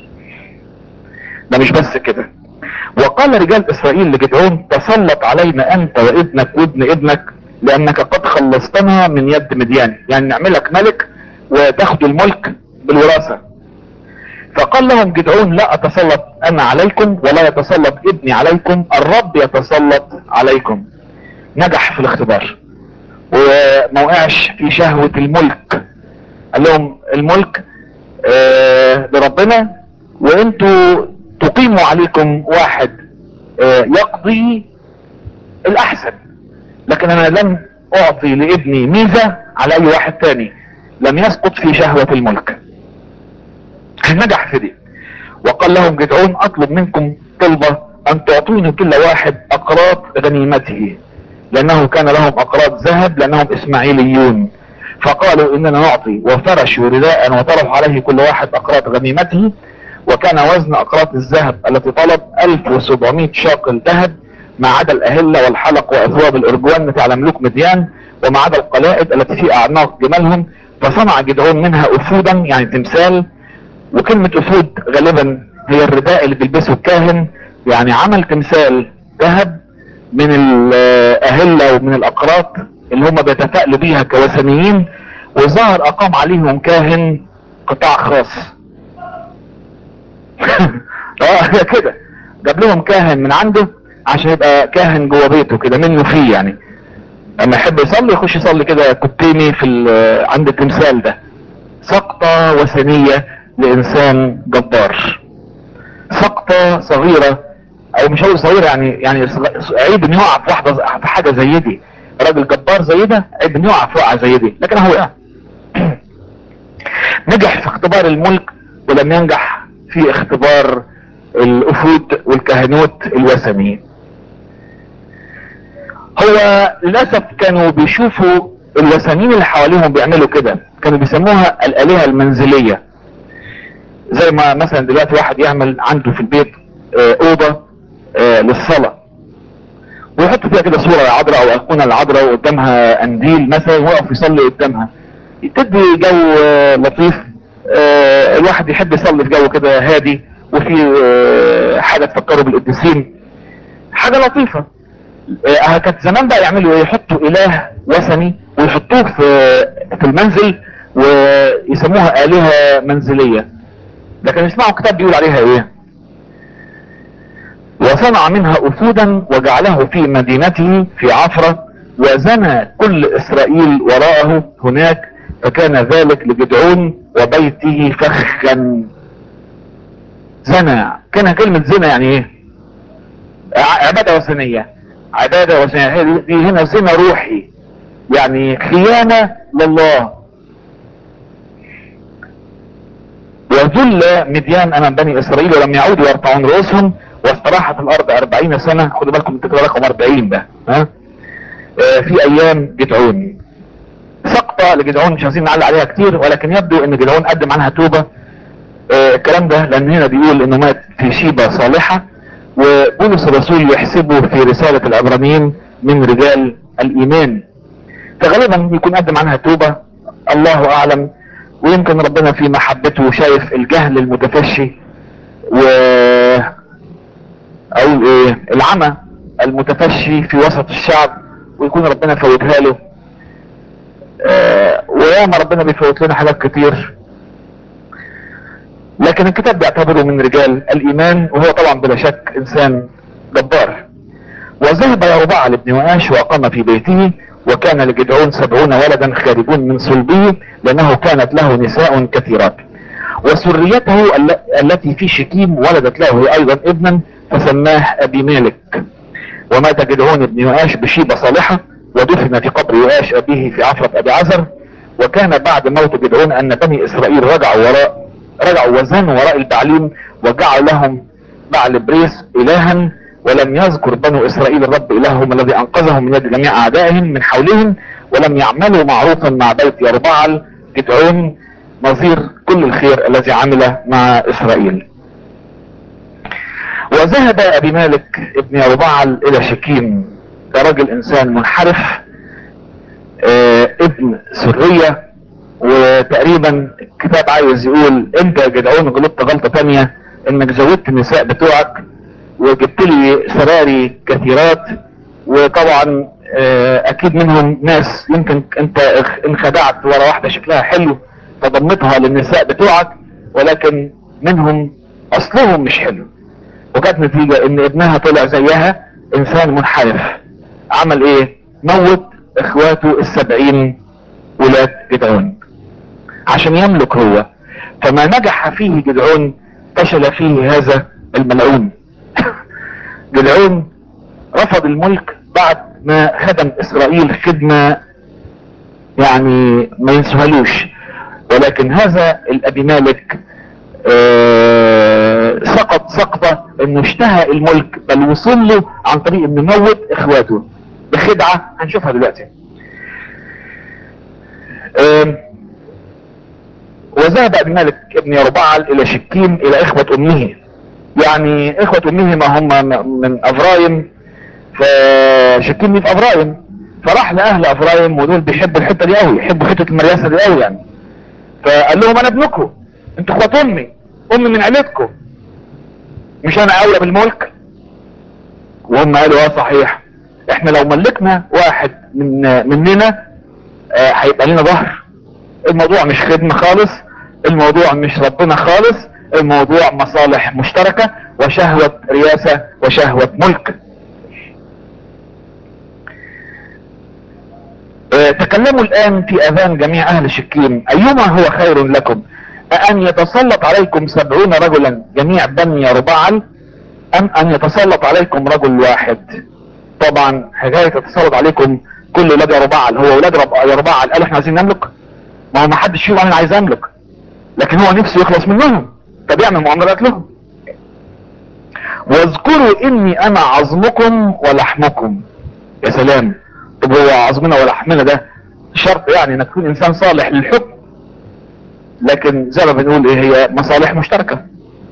ده مش بس كده وقال رجال اسرائيل لجدعون تسلط علينا انت وابنك وابن ابنك لانك قد خلصتنا من يد مديان يعني نعملك ملك وتاخد الملك بالوراثة فقال لهم جدعون لا اتسلط انا عليكم ولا يتسلط ابني عليكم الرب يتسلط عليكم نجح في الاختبار وما وقعش في شهوة الملك قال لهم الملك آه لربنا وانتوا تقيموا عليكم واحد آه يقضي الاحسن لكن انا لم اعطي لابني ميزة على اي واحد تاني لم يسقط في شهوة الملك نجح في دي وقال لهم جدعون اطلب منكم طلبة ان تعطوني كل واحد اقراط غنيمته لانه كان لهم اقراط ذهب لانهم اسماعيليون فقالوا اننا نعطي وفرشوا رداء وطرحوا عليه كل واحد اقراط غنيمته وكان وزن اقراط الذهب التي طلب 1700 شاقل ذهب ما عدا الاهله والحلق واثواب الارجوان بتاع ملوك مديان وما عدا القلائد التي في اعناق جمالهم فصنع جدعون منها افودا يعني تمثال وكلمة افود غالبا هي الرداء اللي بيلبسه الكاهن يعني عمل تمثال ذهب من الاهلة ومن الاقراط اللي هم بيتفائلوا بيها كوثنيين وظهر اقام عليهم كاهن قطاع خاص اه كده جاب لهم كاهن من عنده عشان يبقى كاهن جوه بيته كده منه فيه يعني اما يحب يصلي يخش يصلي كده كتيني في عند التمثال ده سقطة وثنية لانسان جبار سقطة صغيرة او مش هقول صغيرة يعني يعني عيب ان يقع في واحدة في حاجة زي دي راجل جبار زي ده عيب ان يقع في وقعة زي دي لكن هو وقع نجح في اختبار الملك ولم ينجح في اختبار الافود والكهنوت الوثني هو للاسف كانوا بيشوفوا الوثنيين اللي حواليهم بيعملوا كده كانوا بيسموها الالهة المنزلية زي ما مثلا دلوقتي واحد يعمل عنده في البيت اه اوضة اه للصلاة ويحط فيها كده صورة العذراء او ايقونة العذراء وقدامها انديل مثلا ويقف يصلي قدامها تدي جو اه لطيف الواحد يحب يصلي في جو كده هادي وفي حاجة تفكره بالقديسين حاجة لطيفة كانت زمان بقى يعملوا ايه يحطوا اله وثني ويحطوه في في المنزل ويسموها الهة منزلية لكن اسمعوا كتاب بيقول عليها ايه وصنع منها افودا وجعله في مدينته في عفرة وزنى كل اسرائيل وراءه هناك فكان ذلك لجدعون وبيته فخا زنى كان كلمة زنا يعني ايه عبادة وثنية عبادة وثنية دي هنا زنا روحي يعني خيانة لله وذل مديان امام بني اسرائيل ولم يعودوا يرفعون رؤوسهم واستراحت الارض اربعين سنة خدوا بالكم من تكرار رقم اربعين ده ها آه في ايام جدعون سقطة لجدعون مش عايزين نعلق عليها كتير ولكن يبدو ان جدعون قدم عنها توبة آه الكلام ده لان هنا بيقول انه مات في شيبة صالحة وبولس الرسول يحسبه في رسالة العبرانيين من رجال الايمان فغالبا يكون قدم عنها توبة الله اعلم ويمكن ربنا في محبته شايف الجهل المتفشي و اقول ايه العمى المتفشي في وسط الشعب ويكون ربنا فوتها له آه وياما ربنا بيفوت لنا حاجات كتير لكن الكتاب بيعتبره من رجال الايمان وهو طبعا بلا شك انسان جبار وذهب يربع لابن وآش واقام في بيته وكان لجدعون سبعون ولدا خارجون من صلبه لانه كانت له نساء كثيرات وسريته ال- التي في شكيم ولدت له هي ايضا ابنا فسماه ابي مالك ومات جدعون ابن يؤاش بشيبة صالحة ودفن في قبر يؤاش ابيه في عفرة ابي عزر وكان بعد موت جدعون ان بني اسرائيل رجعوا وراء رجعوا وزنوا وراء البعليم وجعلوا لهم بعل بريس الها ولم يذكر بنو اسرائيل الرب الههم الذي انقذهم من يد جميع اعدائهم من حولهم ولم يعملوا معروفا مع بيت يربعل جدعون نظير كل الخير الذي عمل مع اسرائيل وذهب ابي مالك ابن يربعل الى شكيم ده راجل انسان منحرف آه ابن سرية وتقريبا الكتاب عايز يقول انت يا جدعون غلطت غلطة تانية انك زودت النساء بتوعك وجبت لي سراري كثيرات وطبعا آه اكيد منهم ناس يمكن انت انخدعت ورا واحدة شكلها حلو فضمتها للنساء بتوعك ولكن منهم اصلهم مش حلو وكانت نتيجة ان ابنها طلع زيها انسان منحرف عمل ايه موت اخواته السبعين ولاد جدعون عشان يملك هو فما نجح فيه جدعون فشل فيه هذا الملعون جدعون رفض الملك بعد ما خدم اسرائيل خدمة يعني ما ينسوهالوش ولكن هذا الابي مالك آه سقط سقطة انه اشتهى الملك بل وصل له عن طريق انه موت اخواته بخدعة هنشوفها دلوقتي آه وذهب ابن مالك ابن يربعل الى شكيم الى اخوة امه يعني اخوة امه ما هم من افرايم فشكيم دي في افرايم فراح لاهل افرايم ودول بيحبوا الحتة دي قوي يحبوا حتة المرياسة دي قوي يعني فقال لهم انا ابنكم انتوا اخوات امي امي من عيلتكم مش انا اولى بالملك وهم قالوا اه صحيح احنا لو ملكنا واحد من مننا آه هيبقى لنا ظهر الموضوع مش خدمة خالص الموضوع مش ربنا خالص الموضوع مصالح مشتركة وشهوة رياسة وشهوة ملك آه تكلموا الان في اذان جميع اهل شكيم ايما هو خير لكم أن يتسلط عليكم سبعون رجلا جميع بني يربعل أم أن يتسلط عليكم رجل واحد طبعا حكاية يتسلط عليكم كل ولاد يربعل هو ولاد يربعل قال احنا عايزين نملك ما هو ما حدش فيهم انا عايز املك لكن هو نفسه يخلص منهم فبيعمل معاملات لهم واذكروا اني انا عظمكم ولحمكم يا سلام طب هو عظمنا ولحمنا ده شرط يعني انك تكون انسان صالح للحكم لكن زي ما بنقول ايه هي مصالح مشتركة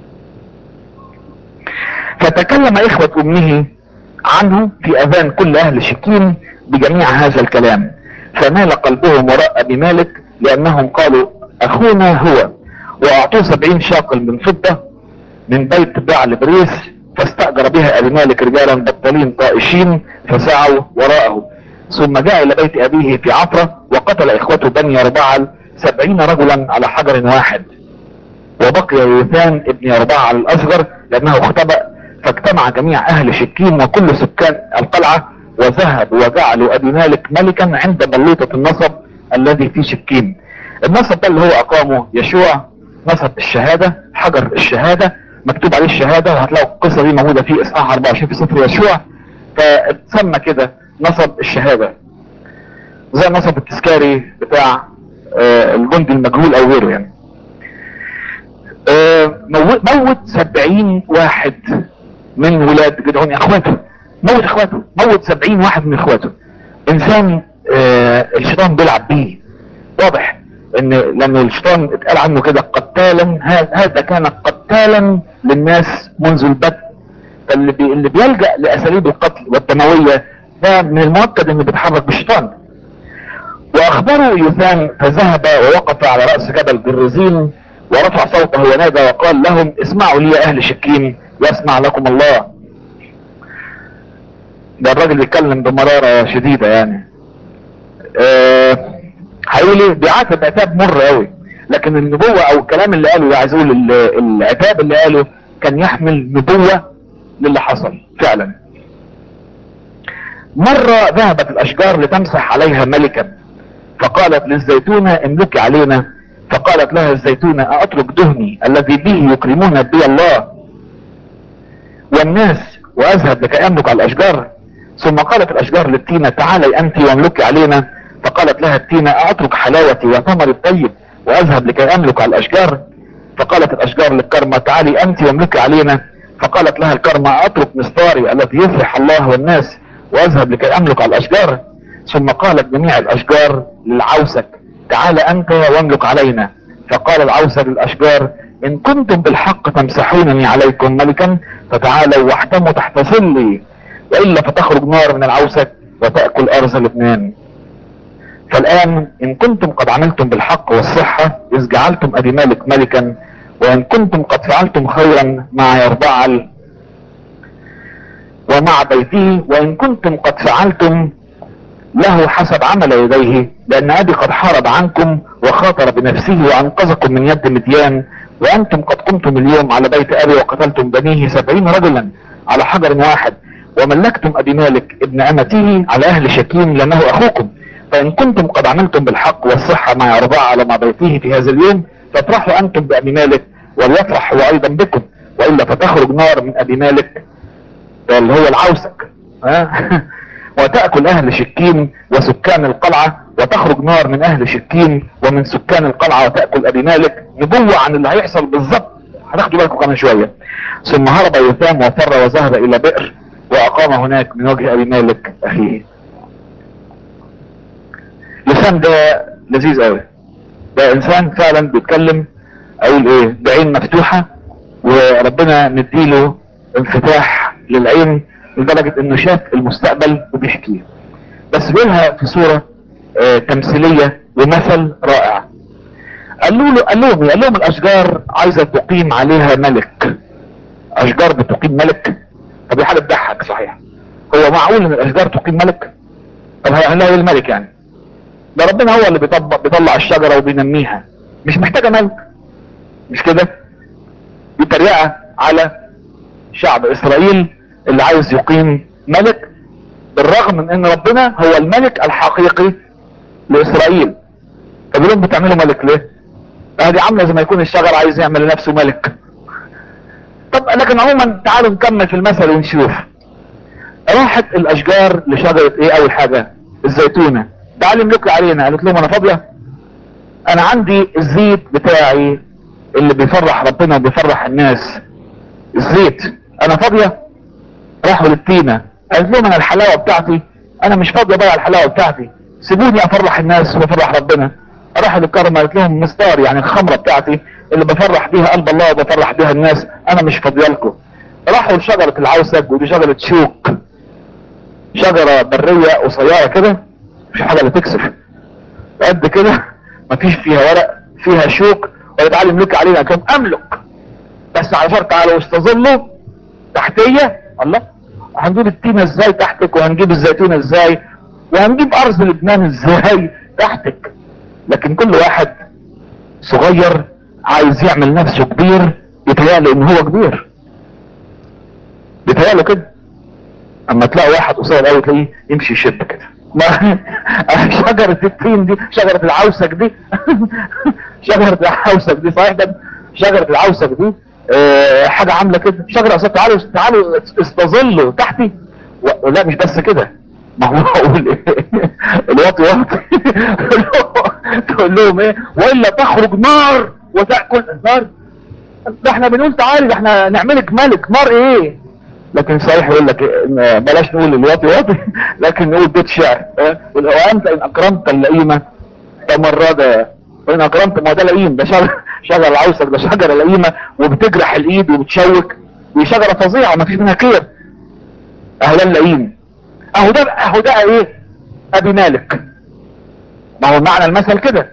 فتكلم اخوة امه عنه في اذان كل اهل شكيم بجميع هذا الكلام فمال قلبهم وراء ابي مالك لانهم قالوا اخونا هو واعطوه سبعين شاقل من فضة من بيت بعل بريس فاستأجر بها ابي مالك رجالا بطلين طائشين فسعوا وراءه ثم جاء الى بيت ابيه في عفرة وقتل اخوته بني يربعل سبعين رجلا على حجر واحد وبقي يوثان ابن يربعل الاصغر لانه اختبأ فاجتمع جميع اهل شكيم وكل سكان القلعة وذهب وجعلوا ابي مالك ملكا عند بلوطة النصب الذي في شكيم النصب ده اللي هو اقامه يشوع نصب الشهادة حجر الشهادة مكتوب عليه الشهادة وهتلاقوا القصة دي موجودة في اصحاح 24 في سفر يشوع فتسمى كده نصب الشهادة زي النصب التذكاري بتاع آه الجندي المجهول او غيره يعني آه موت, موت سبعين واحد من ولاد جدعون اخواته موت اخواته موت سبعين واحد من اخواته انسان آه الشيطان بيلعب بيه واضح ان لما الشيطان اتقال عنه كده قتالا هذا كان قتالا للناس منذ البدء فاللي بي اللي بيلجأ لاساليب القتل والدموية ده من المؤكد انه بيتحرك بالشيطان واخبره يثام فذهب ووقف على رأس جبل جرزين ورفع صوته ونادى وقال لهم اسمعوا لي يا اهل شكيم يسمع لكم الله ده الراجل بيتكلم بمرارة شديدة يعني أه هيقول ايه بيعاتب عتاب مر قوي لكن النبوة او الكلام اللي قاله عايز اقول العتاب اللي قاله كان يحمل نبوة للي حصل فعلا مرة ذهبت الاشجار لتمسح عليها ملكا فقالت للزيتونة املكي علينا فقالت لها الزيتونة أترك دهني الذي به يكرمون بي الله والناس وأذهب لكي أملك على الأشجار ثم قالت الأشجار للتينة تعالي أنت واملكي علينا فقالت لها التينة أترك حلاوتي وثمري الطيب وأذهب لكي أملك على الأشجار فقالت الأشجار للكرمة تعالي أنت واملكي علينا فقالت لها الكرمة أترك مستاري الذي يفرح الله والناس وأذهب لكي أملك على الأشجار ثم قالت جميع الأشجار للعوسك تعال أنت واملك علينا فقال العوسى للأشجار إن كنتم بالحق تمسحونني عليكم ملكا فتعالوا واحتموا تحت ظلي وإلا فتخرج نار من العوسك وتأكل أرز لبنان فالآن إن كنتم قد عملتم بالحق والصحة إذ جعلتم أبي مالك ملكا وإن كنتم قد فعلتم خيرا مع يربعل ومع بيته وإن كنتم قد فعلتم له حسب عمل يديه لأن أبي قد حارب عنكم وخاطر بنفسه وأنقذكم من يد مديان وأنتم قد قمتم اليوم على بيت أبي وقتلتم بنيه سبعين رجلا على حجر واحد وملكتم أبي مالك ابن أمته على أهل شكيم لأنه أخوكم فإن كنتم قد عملتم بالحق والصحة مع يرضى على مع بيته في هذا اليوم فافرحوا أنتم بأبي مالك وليفرح هو أيضا بكم وإلا فتخرج نار من أبي مالك اللي هو العوسك ها وتأكل أهل شكيم وسكان القلعة وتخرج نار من أهل شكيم ومن سكان القلعة وتأكل أبي مالك نبوة عن اللي هيحصل بالظبط هتاخدوا بالكم كمان شوية ثم هرب يثام وفر وذهب إلى بئر وأقام هناك من وجه أبي مالك أخيه لسان ده لذيذ قوي ده إنسان فعلا بيتكلم أقول إيه بعين مفتوحة وربنا نديله انفتاح للعين لدرجة انه شاف المستقبل وبيحكيه بس بيقولها في صورة آه تمثيلية ومثل رائع قال له قال لهم قال لهم الاشجار عايزة تقيم عليها ملك اشجار بتقيم ملك طب دي حاجة تضحك صحيح هو معقول ان الاشجار تقيم ملك طب هيعمل لها ايه الملك يعني ده ربنا هو اللي بيطبق بيطلع الشجرة وبينميها مش محتاجة ملك مش كده دي تريقة على شعب اسرائيل اللي عايز يقيم ملك بالرغم من ان ربنا هو الملك الحقيقي لاسرائيل طب لهم بتعملوا ملك ليه هذه عامله زي ما يكون الشجر عايز يعمل لنفسه ملك طب لكن عموما تعالوا نكمل في المثل ونشوف راحت الاشجار لشجرة ايه اول حاجة الزيتونة تعالوا املكوا علينا قالت لهم انا فاضية انا عندي الزيت بتاعي اللي بيفرح ربنا وبيفرح الناس الزيت انا فاضية راحوا للتينة قالت لهم انا الحلاوة بتاعتي انا مش فاضية بقى على الحلاوة بتاعتي سيبوني افرح الناس وافرح ربنا راحوا للكرم قالت لهم مستار يعني الخمرة بتاعتي اللي بفرح بيها قلب الله وبفرح بيها الناس انا مش فاضية لكم راحوا لشجرة العوسك ودي شجرة شوك شجرة برية قصيرة كده مش حاجة اللي تكسف قد كده مفيش فيها ورق فيها شوك ولا تعالي املك علينا قالت لهم املك بس على شرط تعالوا استظلوا تحتية الله هنجيب التينة ازاي تحتك وهنجيب الزيتون ازاي وهنجيب ارض لبنان ازاي تحتك لكن كل واحد صغير عايز يعمل نفسه كبير يتهيأله ان هو كبير يتهيأله كده اما تلاقي واحد قصير قوي تلاقيه يمشي يشد كده ما شجرة التين دي شجرة العوسك دي شجرة العوسك دي صحيح ده شجرة العوسك دي اه حاجة عاملة كده شجرة اصلا تعالوا تعالوا استظلوا تحتي و... لا مش بس كده ما هو اقول ايه الواطي واطي تقول لهم ايه والا تخرج نار وتاكل نار ده احنا بنقول تعالي ده احنا نعملك ملك نار ايه لكن صحيح يقول لك إن بلاش نقول الواطي واطي لكن نقول بيت شعر اه؟ وانت ان اكرمت اللئيمه تمرد وان اكرمت ما ده لئيم ده شجر شجر العوسك ده شجره لئيمه وبتجرح الايد وبتشوك دي شجره فظيعه ما فيش منها خير اهو ده اللئيم اهو ده اهو ده ايه ابي مالك ما هو معنى المثل كده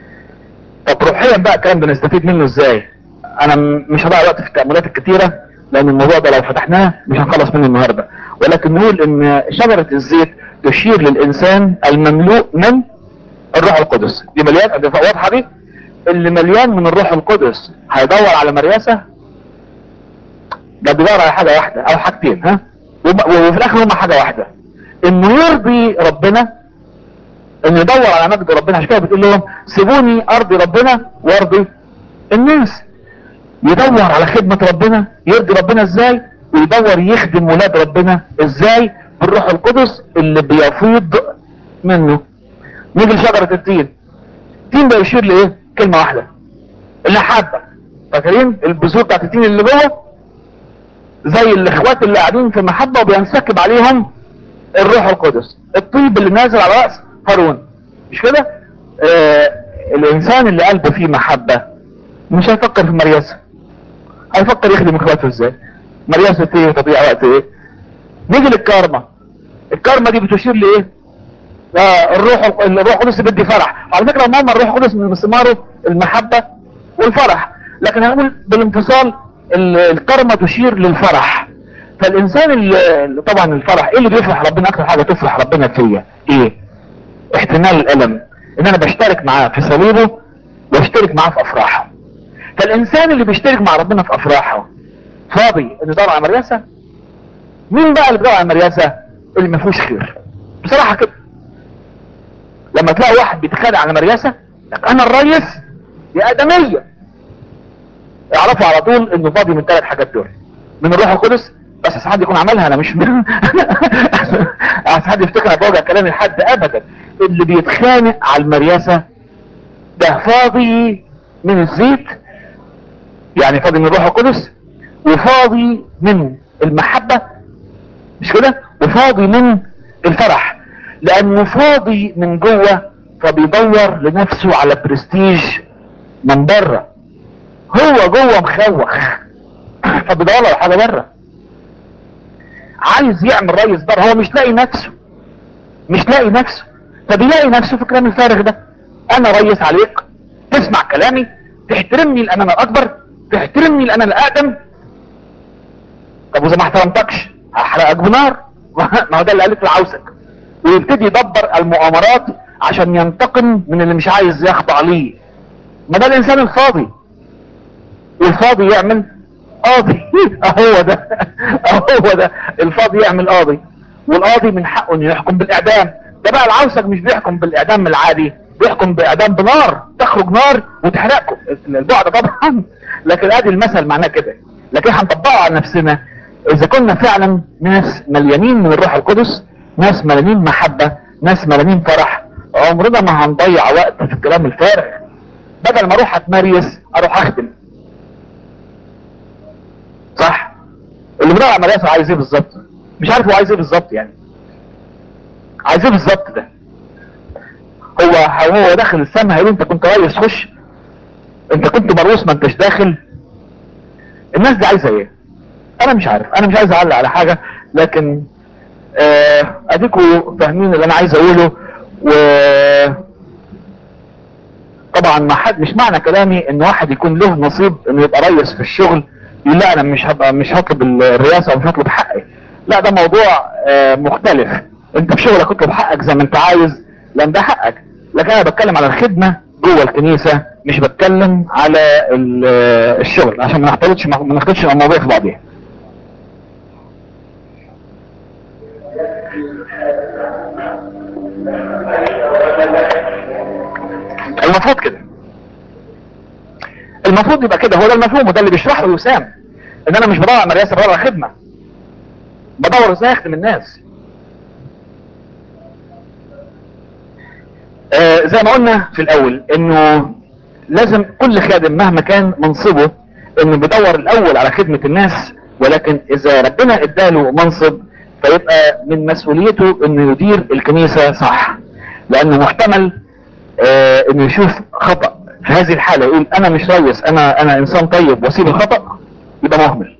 طب روحيا بقى الكلام ده نستفيد منه ازاي انا م- مش هضيع وقت في التأملات الكتيرة لان الموضوع ده لو فتحناه مش هنخلص منه النهاردة ولكن نقول ان شجرة الزيت تشير للانسان المملوء من الروح القدس دي مليان دي واضحة دي اللي مليان من الروح القدس هيدور على مرياسة ده بيدور على حاجة واحدة او حاجتين ها وب- وفي الاخر هما حاجة واحدة انه يرضي ربنا انه يدور على مجد ربنا عشان كده بتقول لهم سيبوني ارضي ربنا وارضي الناس يدور على خدمة ربنا يرضي ربنا ازاي ويدور يخدم ولاد ربنا ازاي بالروح القدس اللي بيفيض منه نيجي لشجرة التين التين ده يشير لايه كلمة واحدة المحبة فاكرين البذور بتاعت التين اللي جوه زي الاخوات اللي قاعدين في محبة وبينسكب عليهم الروح القدس الطيب اللي نازل على رأس هارون مش كده آه الانسان اللي قلبه فيه محبة مش هيفكر في مرياسة هيفكر يخدم اخواته ازاي مرياسة ايه تضيع وقت ايه نيجي للكارما الكارما دي بتشير لايه آه الروح الروح القدس بدي فرح على فكرة ماما الروح القدس من ثماره المحبة والفرح لكن هنقول بالانفصال ال- الكارما تشير للفرح فالانسان اللي طبعا الفرح ايه اللي بيفرح ربنا اكتر حاجة تفرح ربنا فيا ايه احتمال الالم ان انا بشترك معاه في صليبه واشترك معاه في افراحه فالانسان اللي بيشترك مع ربنا في افراحه فاضي انه يدور على مرياسة مين بقى اللي بيدور على مرياسة اللي ما فيهوش خير بصراحة كده لما تلاقي واحد بيتخانق على مرياسة لك انا الريس يا ادمية اعرفوا على طول انه فاضي من ثلاث حاجات دول من الروح القدس بس ساعات يكون عملها انا مش ساعات يفتكر انا بوجع كلامي لحد ابدا اللي بيتخانق على المرياسة ده فاضي من الزيت يعني فاضي من الروح القدس وفاضي من المحبة مش كده وفاضي من الفرح لانه فاضي من جوه فبيدور لنفسه على برستيج من بره هو جوه مخوخ فبيدور على حاجه بره عايز يعمل ريس بره هو مش لاقي نفسه مش لاقي نفسه فبيلاقي نفسه في الكلام الفارغ ده انا ريس عليك تسمع كلامي تحترمني لان انا الاكبر تحترمني لان انا الاقدم طب واذا ما احترمتكش هحرقك بنار ما هو ده اللي قالت لعوسك ويبتدي يدبر المؤامرات عشان ينتقم من اللي مش عايز يخضع ليه ما ده الانسان الفاضي والفاضي يعمل قاضي اهو ده اهو ده الفاضي يعمل قاضي والقاضي من حقه انه يحكم بالاعدام ده بقى العوسك مش بيحكم بالاعدام العادي بيحكم باعدام بنار تخرج نار وتحرقكم البعد طبعا لكن ادي المثل معناه كده لكن هنطبقه على نفسنا اذا كنا فعلا ناس مليانين من الروح القدس ناس مليانين محبة ناس مليانين فرح عمرنا ما هنضيع وقت في الكلام الفارغ بدل ما اروح اتمريس اروح اخدم صح اللي بيدور على مرياسة عايز ايه بالظبط مش عارف هو عايز ايه بالظبط يعني عايز ايه بالظبط ده هو هو داخل السما هيقول انت كنت ريس خش انت كنت مروس ما انتش داخل الناس دي عايزه ايه انا مش عارف انا مش عايز اعلق على حاجة لكن آه اديكوا فاهمين اللي انا عايز اقوله و طبعا ما حد مش معنى كلامي ان واحد يكون له نصيب انه يبقى ريس في الشغل يقول لا انا مش هبقى مش هطلب الرئاسة ومش هطلب حقي لا ده موضوع آه مختلف انت في شغلك اطلب حقك زي ما انت عايز لان ده حقك لكن انا بتكلم على الخدمة جوه الكنيسة مش بتكلم على الشغل عشان ما نختلطش ما نختلطش المواضيع في بعضيها المفروض كده المفروض يبقى كده هو ده المفهوم وده اللي بيشرحه وسام ان انا مش بدور على مرياسة بدور على خدمة بدور ازاي اخدم الناس آه زي ما قلنا في الاول انه لازم كل خادم مهما كان منصبه انه بيدور الاول على خدمة الناس ولكن اذا ربنا اداله منصب فيبقى من مسؤوليته انه يدير الكنيسة صح لانه محتمل آه انه يشوف خطأ في هذه الحالة يقول انا مش ريس انا انا انسان طيب واسيب الخطأ يبقى مهمل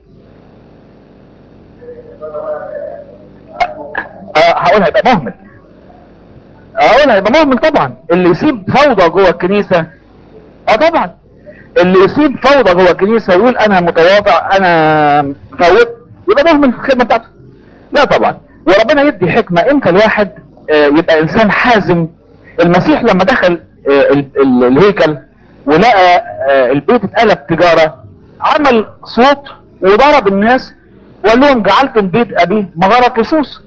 آه هقول هيبقى مهمل هقول هيبقى مهمل طبعا اللي يسيب فوضى جوه الكنيسة اه طبعا اللي يسيب فوضى جوه الكنيسة ويقول انا متواضع انا فوت يبقى مهمل في الخدمة بتاعته لا طبعا وربنا يدي حكمة امتى الواحد آه يبقى انسان حازم المسيح لما دخل آه ال ال الهيكل ولقى آه البيت اتقلب تجارة عمل صوت وضرب الناس وقال لهم جعلتم بيت ابي مغارة لصوص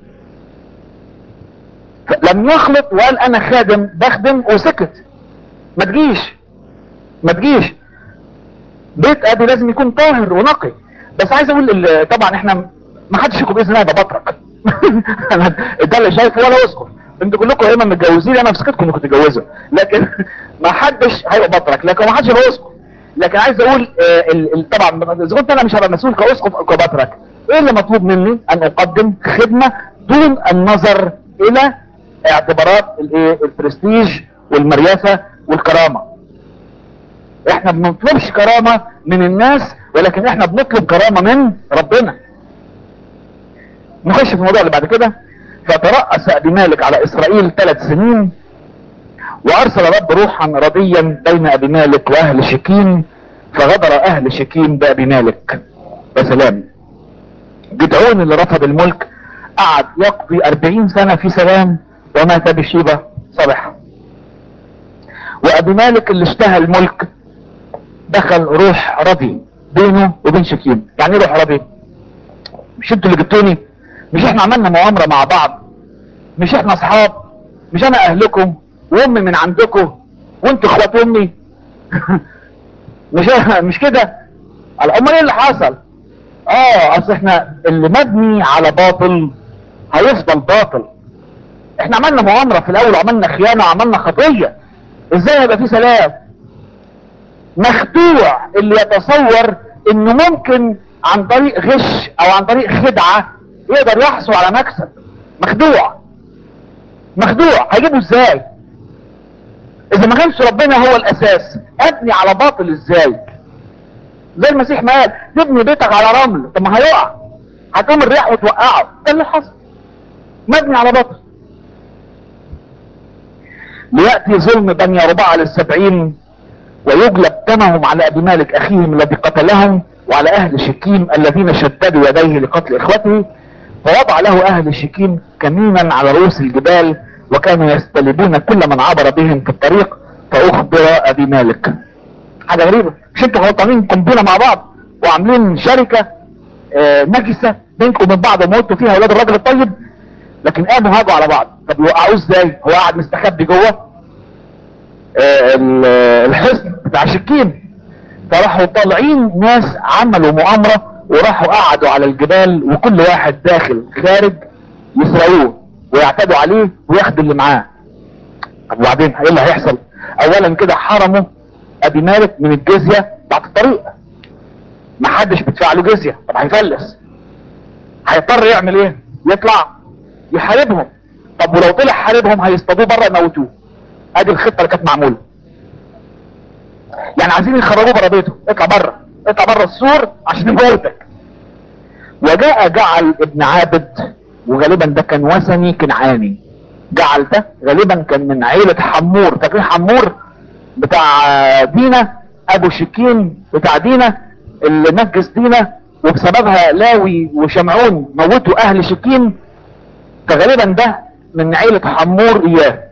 لم يخلط وقال انا خادم بخدم وسكت ما تجيش ما تجيش بيت ابي لازم يكون طاهر ونقي بس عايز اقول طبعا احنا ما حدش فيكم باذن الله يبقى بطرك انا ده اللي شايفه ولا اسقف انتوا كلكم يا اما متجوزين انا مسكتكم انكم تتجوزوا لكن ما حدش هيبقى بطرك لكن ما حدش يبقى اسقف لكن عايز اقول آه ال ال طبعا اذا كنت انا مش هبقى مسؤول كاسقف او كبطرك ايه اللي مطلوب مني ان اقدم خدمه دون النظر الى اعتبارات الايه البرستيج والمرياسه والكرامه احنا بنطلبش كرامه من الناس ولكن احنا بنطلب كرامه من ربنا نخش في الموضوع اللي بعد كده فترأس ابي مالك على اسرائيل ثلاث سنين وارسل رب روحا رضيا بين ابي مالك واهل شكيم فغدر اهل شكيم بابي مالك يا سلام جدعون اللي رفض الملك قعد يقضي اربعين سنة في سلام ومات بشيبة صالحة وابي مالك اللي اشتهى الملك دخل روح رضي بينه وبين شكيم يعني ايه روح رضي مش انتوا اللي جبتوني مش احنا عملنا مؤامرة مع بعض مش احنا اصحاب مش انا اهلكم وامي من عندكم وانتوا اخوات امي مش مش كده امال ايه اللي حصل اه اصل احنا اللي مبني على باطل هيفضل باطل احنا عملنا مؤامرة في الاول وعملنا خيانة وعملنا خطية ازاي هيبقى في سلام مخدوع اللي يتصور انه ممكن عن طريق غش او عن طريق خدعة يقدر يحصل على مكسب مخدوع مخدوع هيجيبه ازاي اذا ما كانش ربنا هو الاساس ابني على باطل ازاي زي المسيح ما قال تبني بيتك على رمل طب ما هيقع هتقوم الريح وتوقعه ده اللي حصل مبني على باطل ليأتي ظلم بني رباعة للسبعين ويجلب دمهم على ابي مالك اخيهم الذي قتلهم وعلى اهل شكيم الذين شددوا يديه لقتل اخوته فوضع له اهل شكيم كمينا على رؤوس الجبال وكانوا يستلبون كل من عبر بهم في الطريق فاخبر ابي مالك حاجة غريبة مش انتوا غلطانين قنبلة مع بعض وعاملين شركة آه نجسة بينكم وبين بعض وموتوا فيها اولاد الراجل الطيب لكن قاموا هاجوا على بعض طب يوقعوه ازاي هو قاعد مستخبي جوه آه الحصن بتاع شكيم فراحوا طالعين ناس عملوا مؤامرة وراحوا قعدوا على الجبال وكل واحد داخل خارج يسرقوه ويعتدوا عليه وياخدوا اللي معاه طب وبعدين ايه اللي هيحصل اولا كده حرموا ابي مالك من الجزية بتاعت الطريق ما حدش بيدفع له جزية طب هيفلس هيضطر يعمل ايه يطلع يحاربهم طب ولو طلع حاربهم هيصطادوه بره يموتوه ادي الخطة اللي كانت معمولة يعني عايزين يخرجوه بره بيته اطلع بره اطلع بره السور عشان يموتك وجاء جعل ابن عابد وغالبا ده كان وثني كنعاني جعل ده غالبا كان من عيلة حمور فاكرين حمور بتاع دينا ابو شكيم بتاع دينا اللي نجس دينا وبسببها لاوي وشمعون موتوا اهل شكيم فغالبا ده من عيلة حمور اياه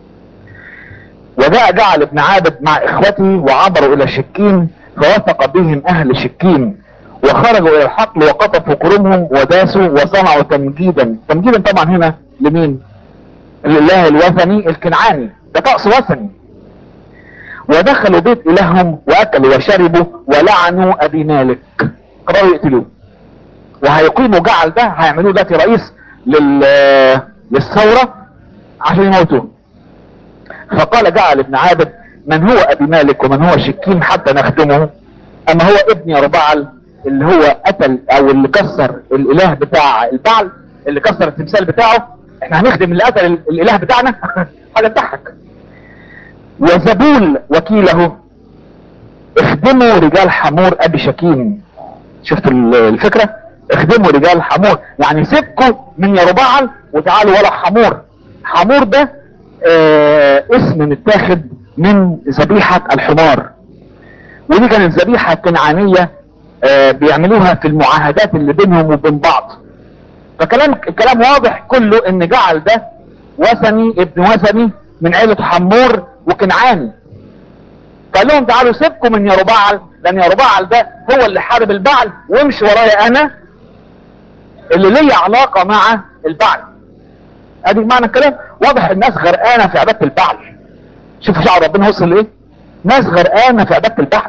وجاء جعل ابن عابد مع اخوته وعبروا الى شكيم فوثق بهم اهل شكيم وخرجوا الى الحقل وقطفوا كرمهم وداسوا وصنعوا تمجيدا تمجيدا طبعا هنا لمين لله الوثني الكنعاني ده طقس وثني ودخلوا بيت الههم واكلوا وشربوا ولعنوا ابي مالك قرروا يقتلوه وهيقيموا جعل ده هيعملوه دلوقتي رئيس لل للثورة عشان يموتوه فقال جعل ابن عابد من هو ابي مالك ومن هو شكيم حتى نخدمه اما هو ابن يربعل اللي هو قتل او اللي كسر الاله بتاع البعل اللي كسر التمثال بتاعه احنا هنخدم اللي قتل ال- الاله بتاعنا حاجه تضحك وزبول وكيله اخدموا رجال حمور ابي شكيم شفت ال- الفكره اخدموا رجال حمور يعني سيبكوا من يربعل وتعالوا ولا حمور حمور ده آه اسم متاخد من ذبيحه الحمار ودي كانت ذبيحه كنعانيه آه بيعملوها في المعاهدات اللي بينهم وبين بعض فكلام الكلام واضح كله ان جعل ده وثني ابن وثني من عيلة حمور وكنعاني فقال لهم تعالوا سيبكم من يربعل لان يربعل ده هو اللي حارب البعل وامشي ورايا انا اللي ليا علاقة مع البعل ادي معنى الكلام واضح الناس غرقانة في عبادة البعل شوفوا شعر ربنا وصل لايه ناس غرقانة في عبادة البعل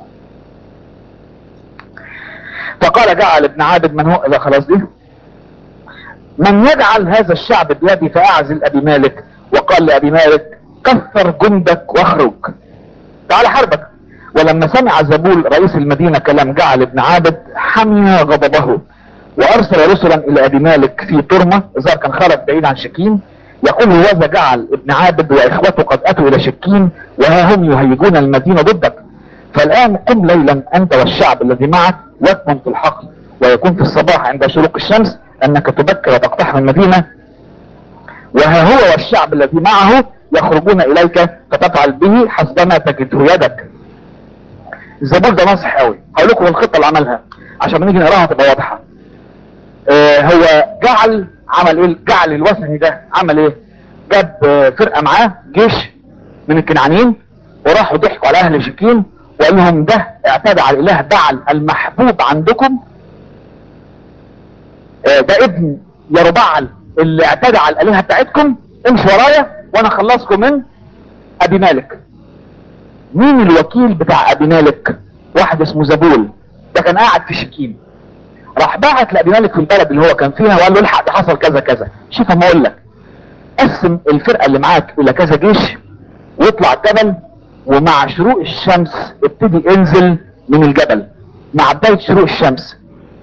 فقال جعل ابن عابد من هو لا خلاص دي من يجعل هذا الشعب بيدي فاعزل ابي مالك وقال لابي مالك كثر جندك واخرج تعال حربك ولما سمع زبول رئيس المدينة كلام جعل ابن عابد حمي غضبه وارسل رسلا الى ابي مالك في طرمة اذا كان خرج بعيد عن شكيم يقول هذا جعل ابن عابد واخوته قد اتوا الى شكيم وها هم يهيجون المدينة ضدك فالان قم ليلا انت والشعب الذي معك واكمن في الحقل ويكون في الصباح عند شروق الشمس انك تبكر وتقتحم المدينة وها هو والشعب الذي معه يخرجون اليك فتفعل به حسبما تجده يدك الزبور ده ناصح قوي هقول لكم الخطه اللي عملها عشان لما نيجي نقراها تبقى واضحه آه هو جعل عمل ايه جعل الوثني ده عمل ايه جاب آه فرقه معاه جيش من الكنعانيين وراحوا ضحكوا على اهل شكيم وقال لهم ده اعتدى على الاله بعل المحبوب عندكم آه ده ابن يربعل اللي اعتدى على الالهه بتاعتكم امشوا ورايا وانا اخلصكم من ابي مالك مين الوكيل بتاع ابي مالك واحد اسمه زبول ده كان قاعد في شكيم راح بعت لابي مالك في البلد اللي هو كان فيها وقال له الحق ده حصل كذا كذا شوف اما اقول لك قسم الفرقه اللي معاك الى كذا جيش واطلع الجبل ومع شروق الشمس ابتدي انزل من الجبل مع بدايه شروق الشمس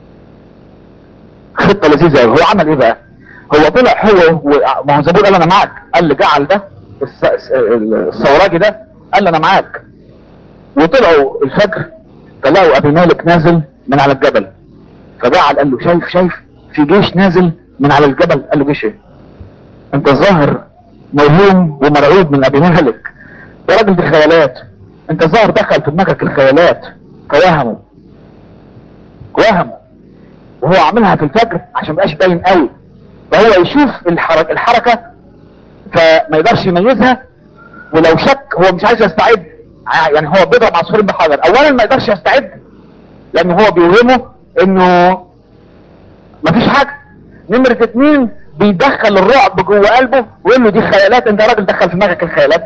خطه لذيذه قوي هو عمل ايه بقى هو طلع هو و- ما هو زبون قال انا معاك قال لي جعل ده الس- الس- الثوراجي ده قال لي انا معاك وطلعوا الفجر فلقوا ابي مالك نازل من على الجبل فجعل قال له شايف شايف في جيش نازل من على الجبل قال له جيش ايه انت الظاهر موهوم ومرعوب من ابي مالك يا راجل دي خيالات انت الظاهر دخل في دماغك الخيالات فوهموا وهموا وهو عاملها في الفجر عشان مبقاش باين قوي فهو يشوف الحركة, الحركة فما يقدرش يميزها ولو شك هو مش عايز يستعد ع- يعني هو بيضرب عصفورين بحجر اولا ما يقدرش يستعد لان هو بيوهمه انه مفيش حاجة نمرة اتنين بيدخل الرعب جوه قلبه ويقول له دي خيالات انت راجل دخل في دماغك الخيالات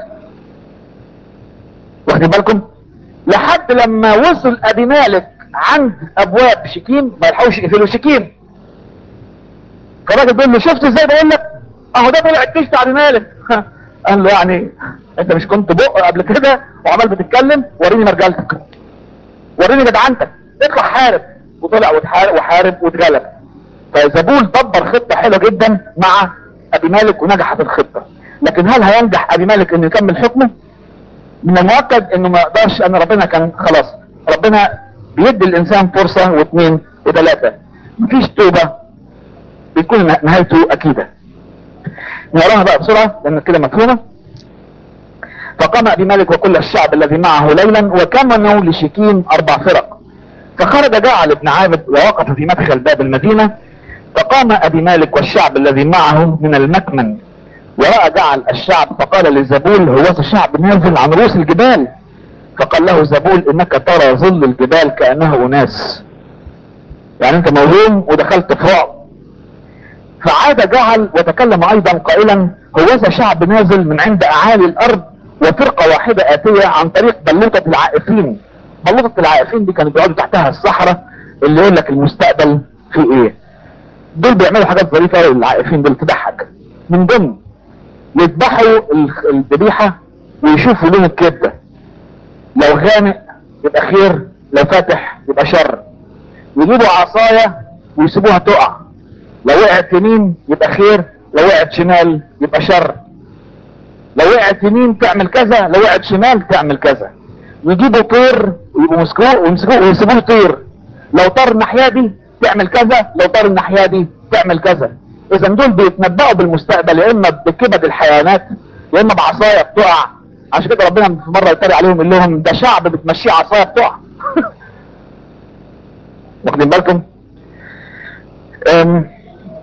واخدين بالكم لحد لما وصل ابي مالك عند ابواب شكيم ما يلحقوش يقفلوا شكيم فالراجل بيقول له شفت ازاي بقول لك اهو ده طلع الجيش بتاع ابي مالك قال له يعني انت مش كنت بق قبل كده وعمال بتتكلم وريني مرجلتك وريني جدعنتك اطلع حارب وطلع وتحارب وحارب واتغلب فزبول دبر خطة حلوة جدا مع ابي مالك ونجحت الخطة لكن هل هينجح ابي مالك انه يكمل حكمه من المؤكد انه ما يقدرش ان ربنا كان خلاص ربنا بيدي الانسان فرصة واثنين وثلاثة مفيش توبة بيكون نهايته اكيدة نقراها بقى بسرعة لان كده مفهومة فقام ابي مالك وكل الشعب الذي معه ليلا وكمنوا لشكيم اربع فرق فخرج جعل ابن عابد ووقف في مدخل باب المدينة فقام ابي مالك والشعب الذي معه من المكمن ورأى جعل الشعب فقال لزبول هو شعب نازل عن رؤوس الجبال فقال له زبول انك ترى ظل الجبال كأنه اناس يعني انت موهوم ودخلت في رعب فعاد جعل وتكلم ايضا قائلا هوذا شعب نازل من عند اعالي الارض وفرقة واحدة اتية عن طريق بلوطة العائفين بلوطة العائفين دي كانوا بيقعدوا تحتها الصحراء اللي يقول لك المستقبل في ايه دول بيعملوا حاجات ظريفة قوي العائفين دول تضحك من ضمن يذبحوا ال- الذبيحة ويشوفوا لون الكبدة لو غامق يبقى خير لو فاتح يبقى شر يجيبوا عصاية ويسيبوها تقع لو وقعت يمين يبقى خير لو وقعت شمال يبقى شر لو وقعت يمين تعمل كذا لو وقعت شمال تعمل كذا ويجيبوا طير ويبقوا مسكوه ويمسكوه ويسيبوه يطير لو طار الناحيه دي تعمل كذا لو طار الناحيه دي تعمل كذا اذا دول بيتنبأوا بالمستقبل يا اما بكبد الحيوانات يا اما بعصايه بتقع عشان كده ربنا في مره يتريق عليهم يقول لهم ده شعب بتمشيه عصايه بتقع واخدين بالكم أم،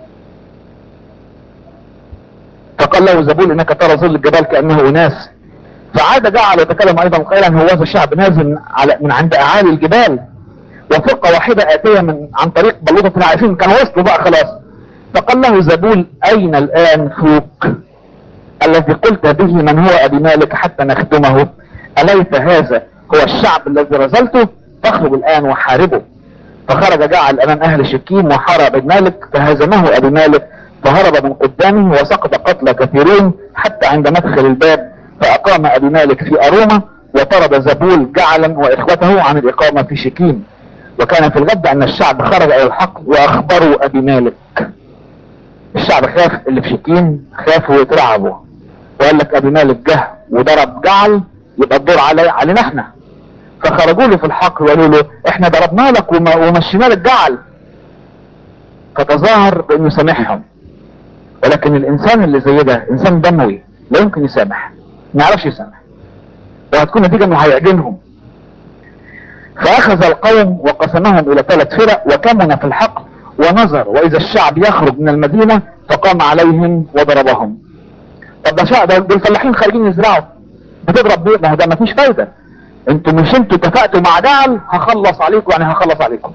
فقال له زبول انك ترى ظل الجبال كانه اناس فعاد جعل يتكلم ايضا قائلا هو هذا الشعب نازل على من عند اعالي الجبال وفرقه واحده اتيه من عن طريق بلوطه العارفين كانوا وصلوا بقى خلاص فقال له زبول اين الان فوق الذي قلت به من هو ابي مالك حتى نختمه اليس هذا هو الشعب الذي رزلته فاخرج الان وحاربه فخرج جعل امام اهل شكيم وحارب ابن مالك فهزمه ابي مالك فهرب من قدامه وسقط قتلى كثيرون حتى عند مدخل الباب فاقام ابي مالك في اروما وطرد زبول جعلا واخوته عن الاقامه في شكيم وكان في الغد ان الشعب خرج الى الحقل واخبروا ابي مالك الشعب خاف اللي في شكيم خافوا ويترعبوا وقال لك ابي مالك جه وضرب جعل يبقى الدور علي علينا احنا فخرجوا له في الحقل وقالوا له احنا ضربنا لك وم- ومشينا لك جعل فتظاهر بانه سامحهم ولكن الانسان اللي زي ده انسان دموي لا يمكن يسامح ما يعرفش يسامح وهتكون نتيجه انه هيعجنهم فاخذ القوم وقسمهم الى ثلاث فرق وكمن في الحقل ونظر واذا الشعب يخرج من المدينه فقام عليهم وضربهم طب ده شعب ده دول فلاحين خارجين يزرعوا بتضرب بيه ما هو ده مفيش فايده انتوا مش انتوا اتفقتوا مع جعل هخلص عليكم يعني هخلص عليكم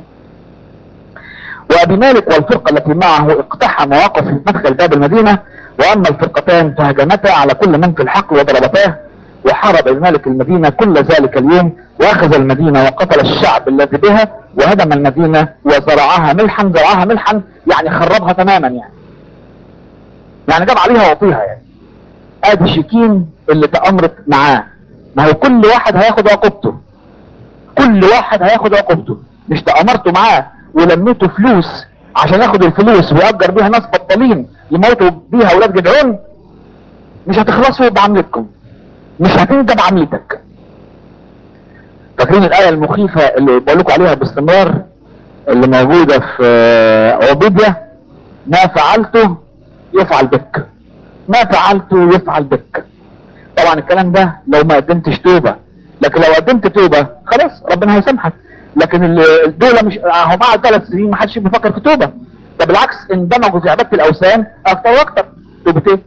وابي مالك والفرقه التي معه اقتحم ووقف في مدخل باب المدينه واما الفرقتان فهجمتا على كل من في الحقل وضربتاه وحارب ابي مالك المدينه كل ذلك اليوم واخذ المدينه وقتل الشعب الذي بها وهدم المدينه وزرعها ملحا زرعها ملحا يعني خربها تماما يعني يعني جاب عليها وطيها يعني ادي شكيم اللي تأمرت معاه ما هو كل واحد هياخد عقوبته كل واحد هياخد عقوبته مش تأمرتوا معاه ولميتوا فلوس عشان ياخد الفلوس ويأجر بيها ناس بطالين يموتوا بيها اولاد جدعون مش هتخلصوا بعملتكم مش هتنجى بعملتك فاكرين الآية المخيفة اللي بقول لكم عليها باستمرار اللي موجودة في آه، عبيدية ما فعلته يفعل بك ما فعلته يفعل بك طبعا الكلام ده لو ما قدمتش توبة لكن لو قدمت توبة خلاص ربنا هيسامحك لكن ال- دول مش هم قعد ثلاث سنين ما حدش بيفكر في توبة ده بالعكس اندمجوا في عبادة الاوثان اكتر واكتر توبتين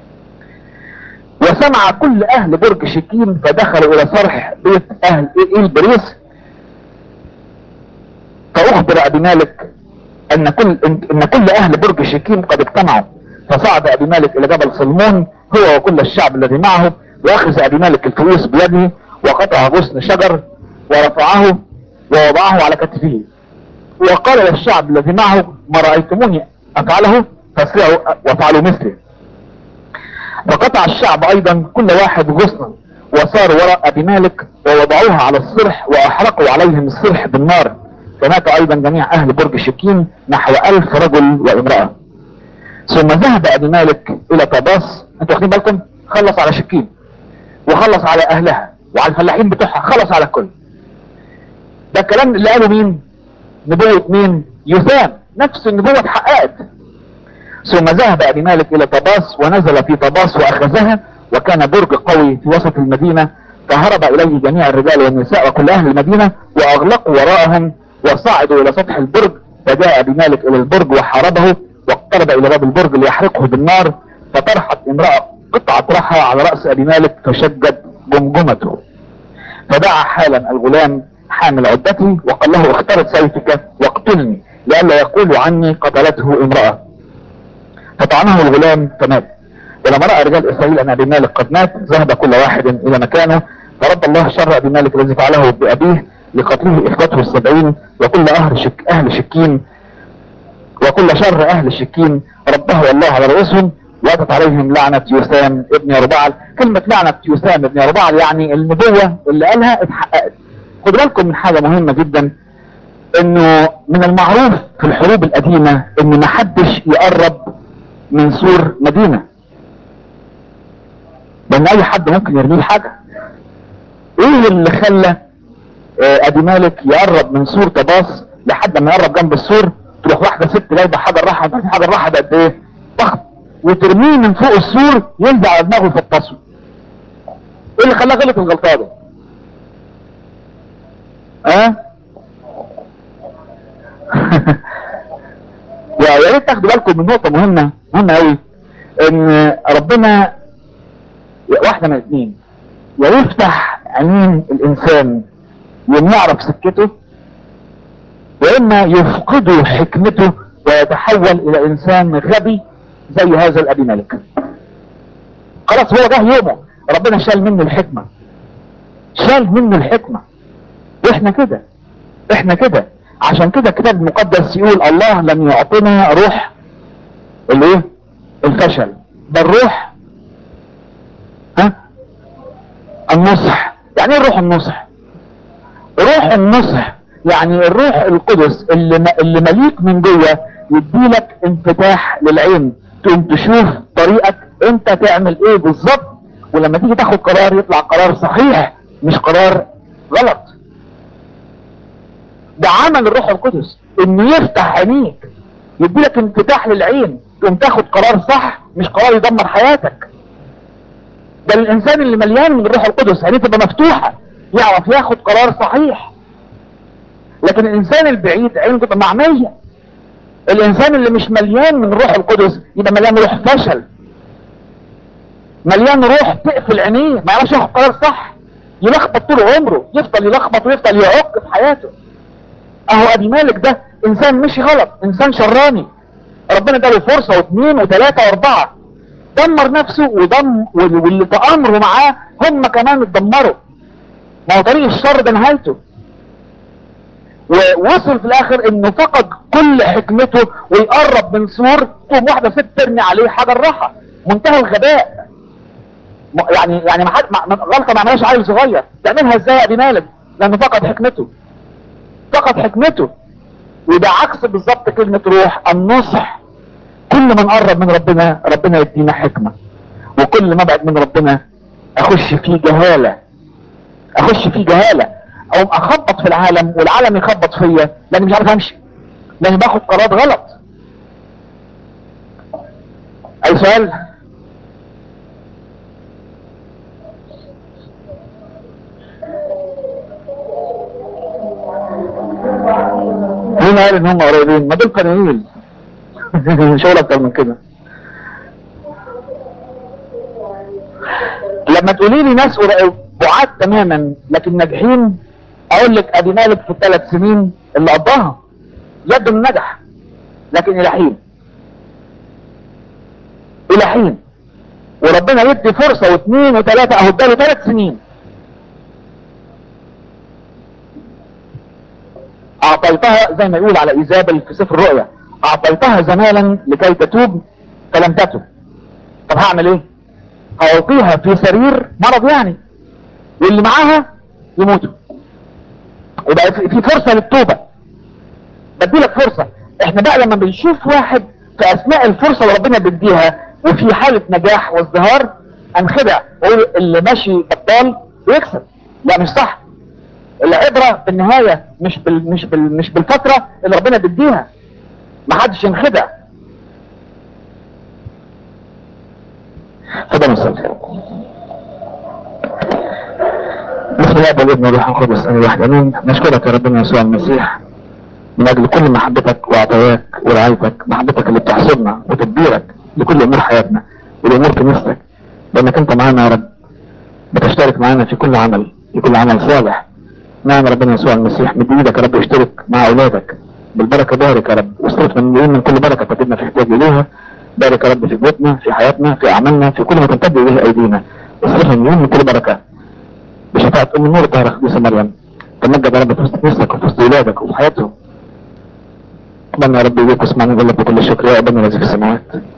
وسمع كل اهل برج شكيم فدخلوا الى صرح بيت اهل ايل بريس فاخبر ابي مالك ان كل ان كل اهل برج شكيم قد اجتمعوا فصعد ابي مالك الى جبل صلمون هو وكل الشعب الذي معه واخذ ابي مالك الفؤوس بيده وقطع غصن شجر ورفعه ووضعه على كتفه وقال للشعب الذي معه ما رايتموني افعله فاسرعوا وافعلوا مثلي فقطع الشعب ايضا كل واحد غصنا وصار وراء ابي مالك ووضعوها على الصرح واحرقوا عليهم الصرح بالنار فمات ايضا جميع اهل برج شكيم نحو الف رجل وامرأة ثم ذهب ابي مالك الى طباس انتوا واخدين بالكم خلص على شكيم وخلص على اهلها وعلى الفلاحين بتوعها خلص على الكل ده الكلام اللي قاله مين نبوة مين يثام نفس النبوة اتحققت ثم ذهب ابي مالك الى طباس ونزل في طباس واخذها وكان برج قوي في وسط المدينة فهرب اليه جميع الرجال والنساء وكل اهل المدينة واغلقوا وراءهم وصعدوا الى سطح البرج فجاء ابي مالك الى البرج وحاربه واقترب الى باب البرج ليحرقه بالنار فطرحت امرأة قطعة رحى على رأس ابي مالك فشجت جمجمته فدعا حالا الغلام حامل عدتي وقال له اخترت سيفك واقتلني لئلا يقول عني قتلته امرأة فطعنه الغلام فمات ولما رأى رجال اسرائيل ان ابي مالك قد مات ذهب كل واحد الى مكانه فرد الله شر ابي مالك الذي فعله بابيه لقتله اخوته السبعين وكل اهل شك اهل شكيم وكل شر اهل شكيم ربه الله على رؤوسهم واتت عليهم لعنة يوسام ابن يربعل كلمة لعنة يوسام ابن يربعل يعني النبوة اللي قالها اتحققت خدوا بالكم من حاجة مهمة جدا انه من المعروف في الحروب القديمة ان محدش يقرب من سور مدينة لان اي حد ممكن يرميه حاجة ايه اللي خلى آه، ابي مالك يقرب من سور طباس لحد ما يقرب جنب السور تروح واحدة ست جايبة حجر راحة حجر راحة قد ايه ضخم وترميه من فوق السور ينزل على دماغه يفطسه ايه اللي خلاه غلط الغلطة دي ها يا يا ريت تاخدوا بالكم من نقطة مهمة مهمة قوي ان ربنا واحدة من الاثنين يا يفتح عينين الانسان يوم يعرف سكته واما يفقده حكمته ويتحول الى انسان غبي زي هذا الابي ملك خلاص هو جه يومه ربنا شال منه الحكمة شال منه الحكمة واحنا كده احنا كده عشان كده الكتاب المقدس يقول الله لم يعطنا روح الايه الفشل بل روح ها النصح يعني ايه روح النصح روح النصح يعني الروح القدس اللي, م... اللي مليك من جوه يديلك انفتاح للعين تقوم تشوف طريقك انت تعمل ايه بالظبط ولما تيجي تاخد قرار يطلع قرار صحيح مش قرار غلط ده عمل الروح القدس انه يفتح عينيك يديلك انفتاح للعين تقوم تاخد قرار صح مش قرار يدمر حياتك ده الانسان اللي مليان من الروح القدس عينيه تبقى مفتوحة يعرف ياخد قرار صحيح لكن الانسان البعيد عينه تبقى معمية الانسان اللي مش مليان من الروح القدس يبقى مليان روح فشل مليان روح تقفل عينيه ما يعرفش ياخد قرار صح يلخبط طول عمره يفضل يلخبط ويفضل يعق في حياته اهو ابي مالك ده انسان مشي غلط انسان شراني ربنا اداله فرصة واثنين وثلاثة واربعة دمر نفسه ودم واللي تأمروا معاه هم كمان اتدمروا ما هو طريق الشر ده نهايته ووصل في الاخر انه فقد كل حكمته ويقرب من سور تقوم واحدة ست ترمي عليه حجر راحة منتهى الغباء م- يعني يعني ما حد ما- ما- غلطة ما عملهاش عيل صغير تعملها ازاي يا ابي مالك لانه فقد حكمته فقد حكمته وده عكس بالظبط كلمة روح النصح كل ما نقرب من ربنا ربنا يدينا حكمة وكل ما ابعد من ربنا اخش في جهالة اخش في جهالة او اخبط في العالم والعالم يخبط فيا لاني مش عارف امشي لاني باخد قرارات غلط اي سؤال مين قال ان هم قريبين ما دول قانونيين مش هقول اكتر من كده لما تقولي لي ناس قريب- بعاد تماما لكن ناجحين اقول لك ادي مالك في الثلاث سنين اللي قضاها يد النجح لكن الى حين الى حين وربنا يدي فرصة واثنين وثلاثة اهو اداله ثلاث سنين اعطيتها زي ما يقول على ايزابل في سفر الرؤيا اعطيتها زمالا لكي تتوب فلم تتب طب هعمل ايه هألقيها في سرير مرض يعني واللي معاها يموتوا يبقى في في فرصة للتوبة بديلك فرصة احنا بقى لما بنشوف واحد في اثناء الفرصة اللي ربنا بيديها وفي حالة نجاح وازدهار انخدع واقول اللي ماشي بطال ويكسب لا مش صح العبرة في النهاية مش بال مش بال مش بالفترة اللي ربنا بيديها ما حدش ينخدع فده مثال بسم الله والابن والروح القدس ان الواحد امين نشكرك يا ربنا يسوع المسيح من اجل كل محبتك وعطاياك ورعايتك محبتك اللي بتحصدنا وتدبيرك لكل امور حياتنا والامور في نفسك لانك انت معانا يا رب بتشترك معانا في كل عمل في كل عمل صالح نعم ربنا يسوع المسيح مد ايدك يا رب اشترك مع اولادك بالبركه بارك يا رب واصرفنا من من كل بركه تجدنا في احتياج اليها بارك يا رب في بيوتنا في حياتنا في اعمالنا في كل ما تمتد اليه ايدينا اصرفنا من من كل بركه بشفاعة ام النور طاهرة قديسة مريم تمجد يا رب في وسط نفسك وفي وسط ولادك وفي حياتهم اتمنى يا رب يجيك واسمعنا نقول لك بكل الشكر يا ابنا الذي في السماوات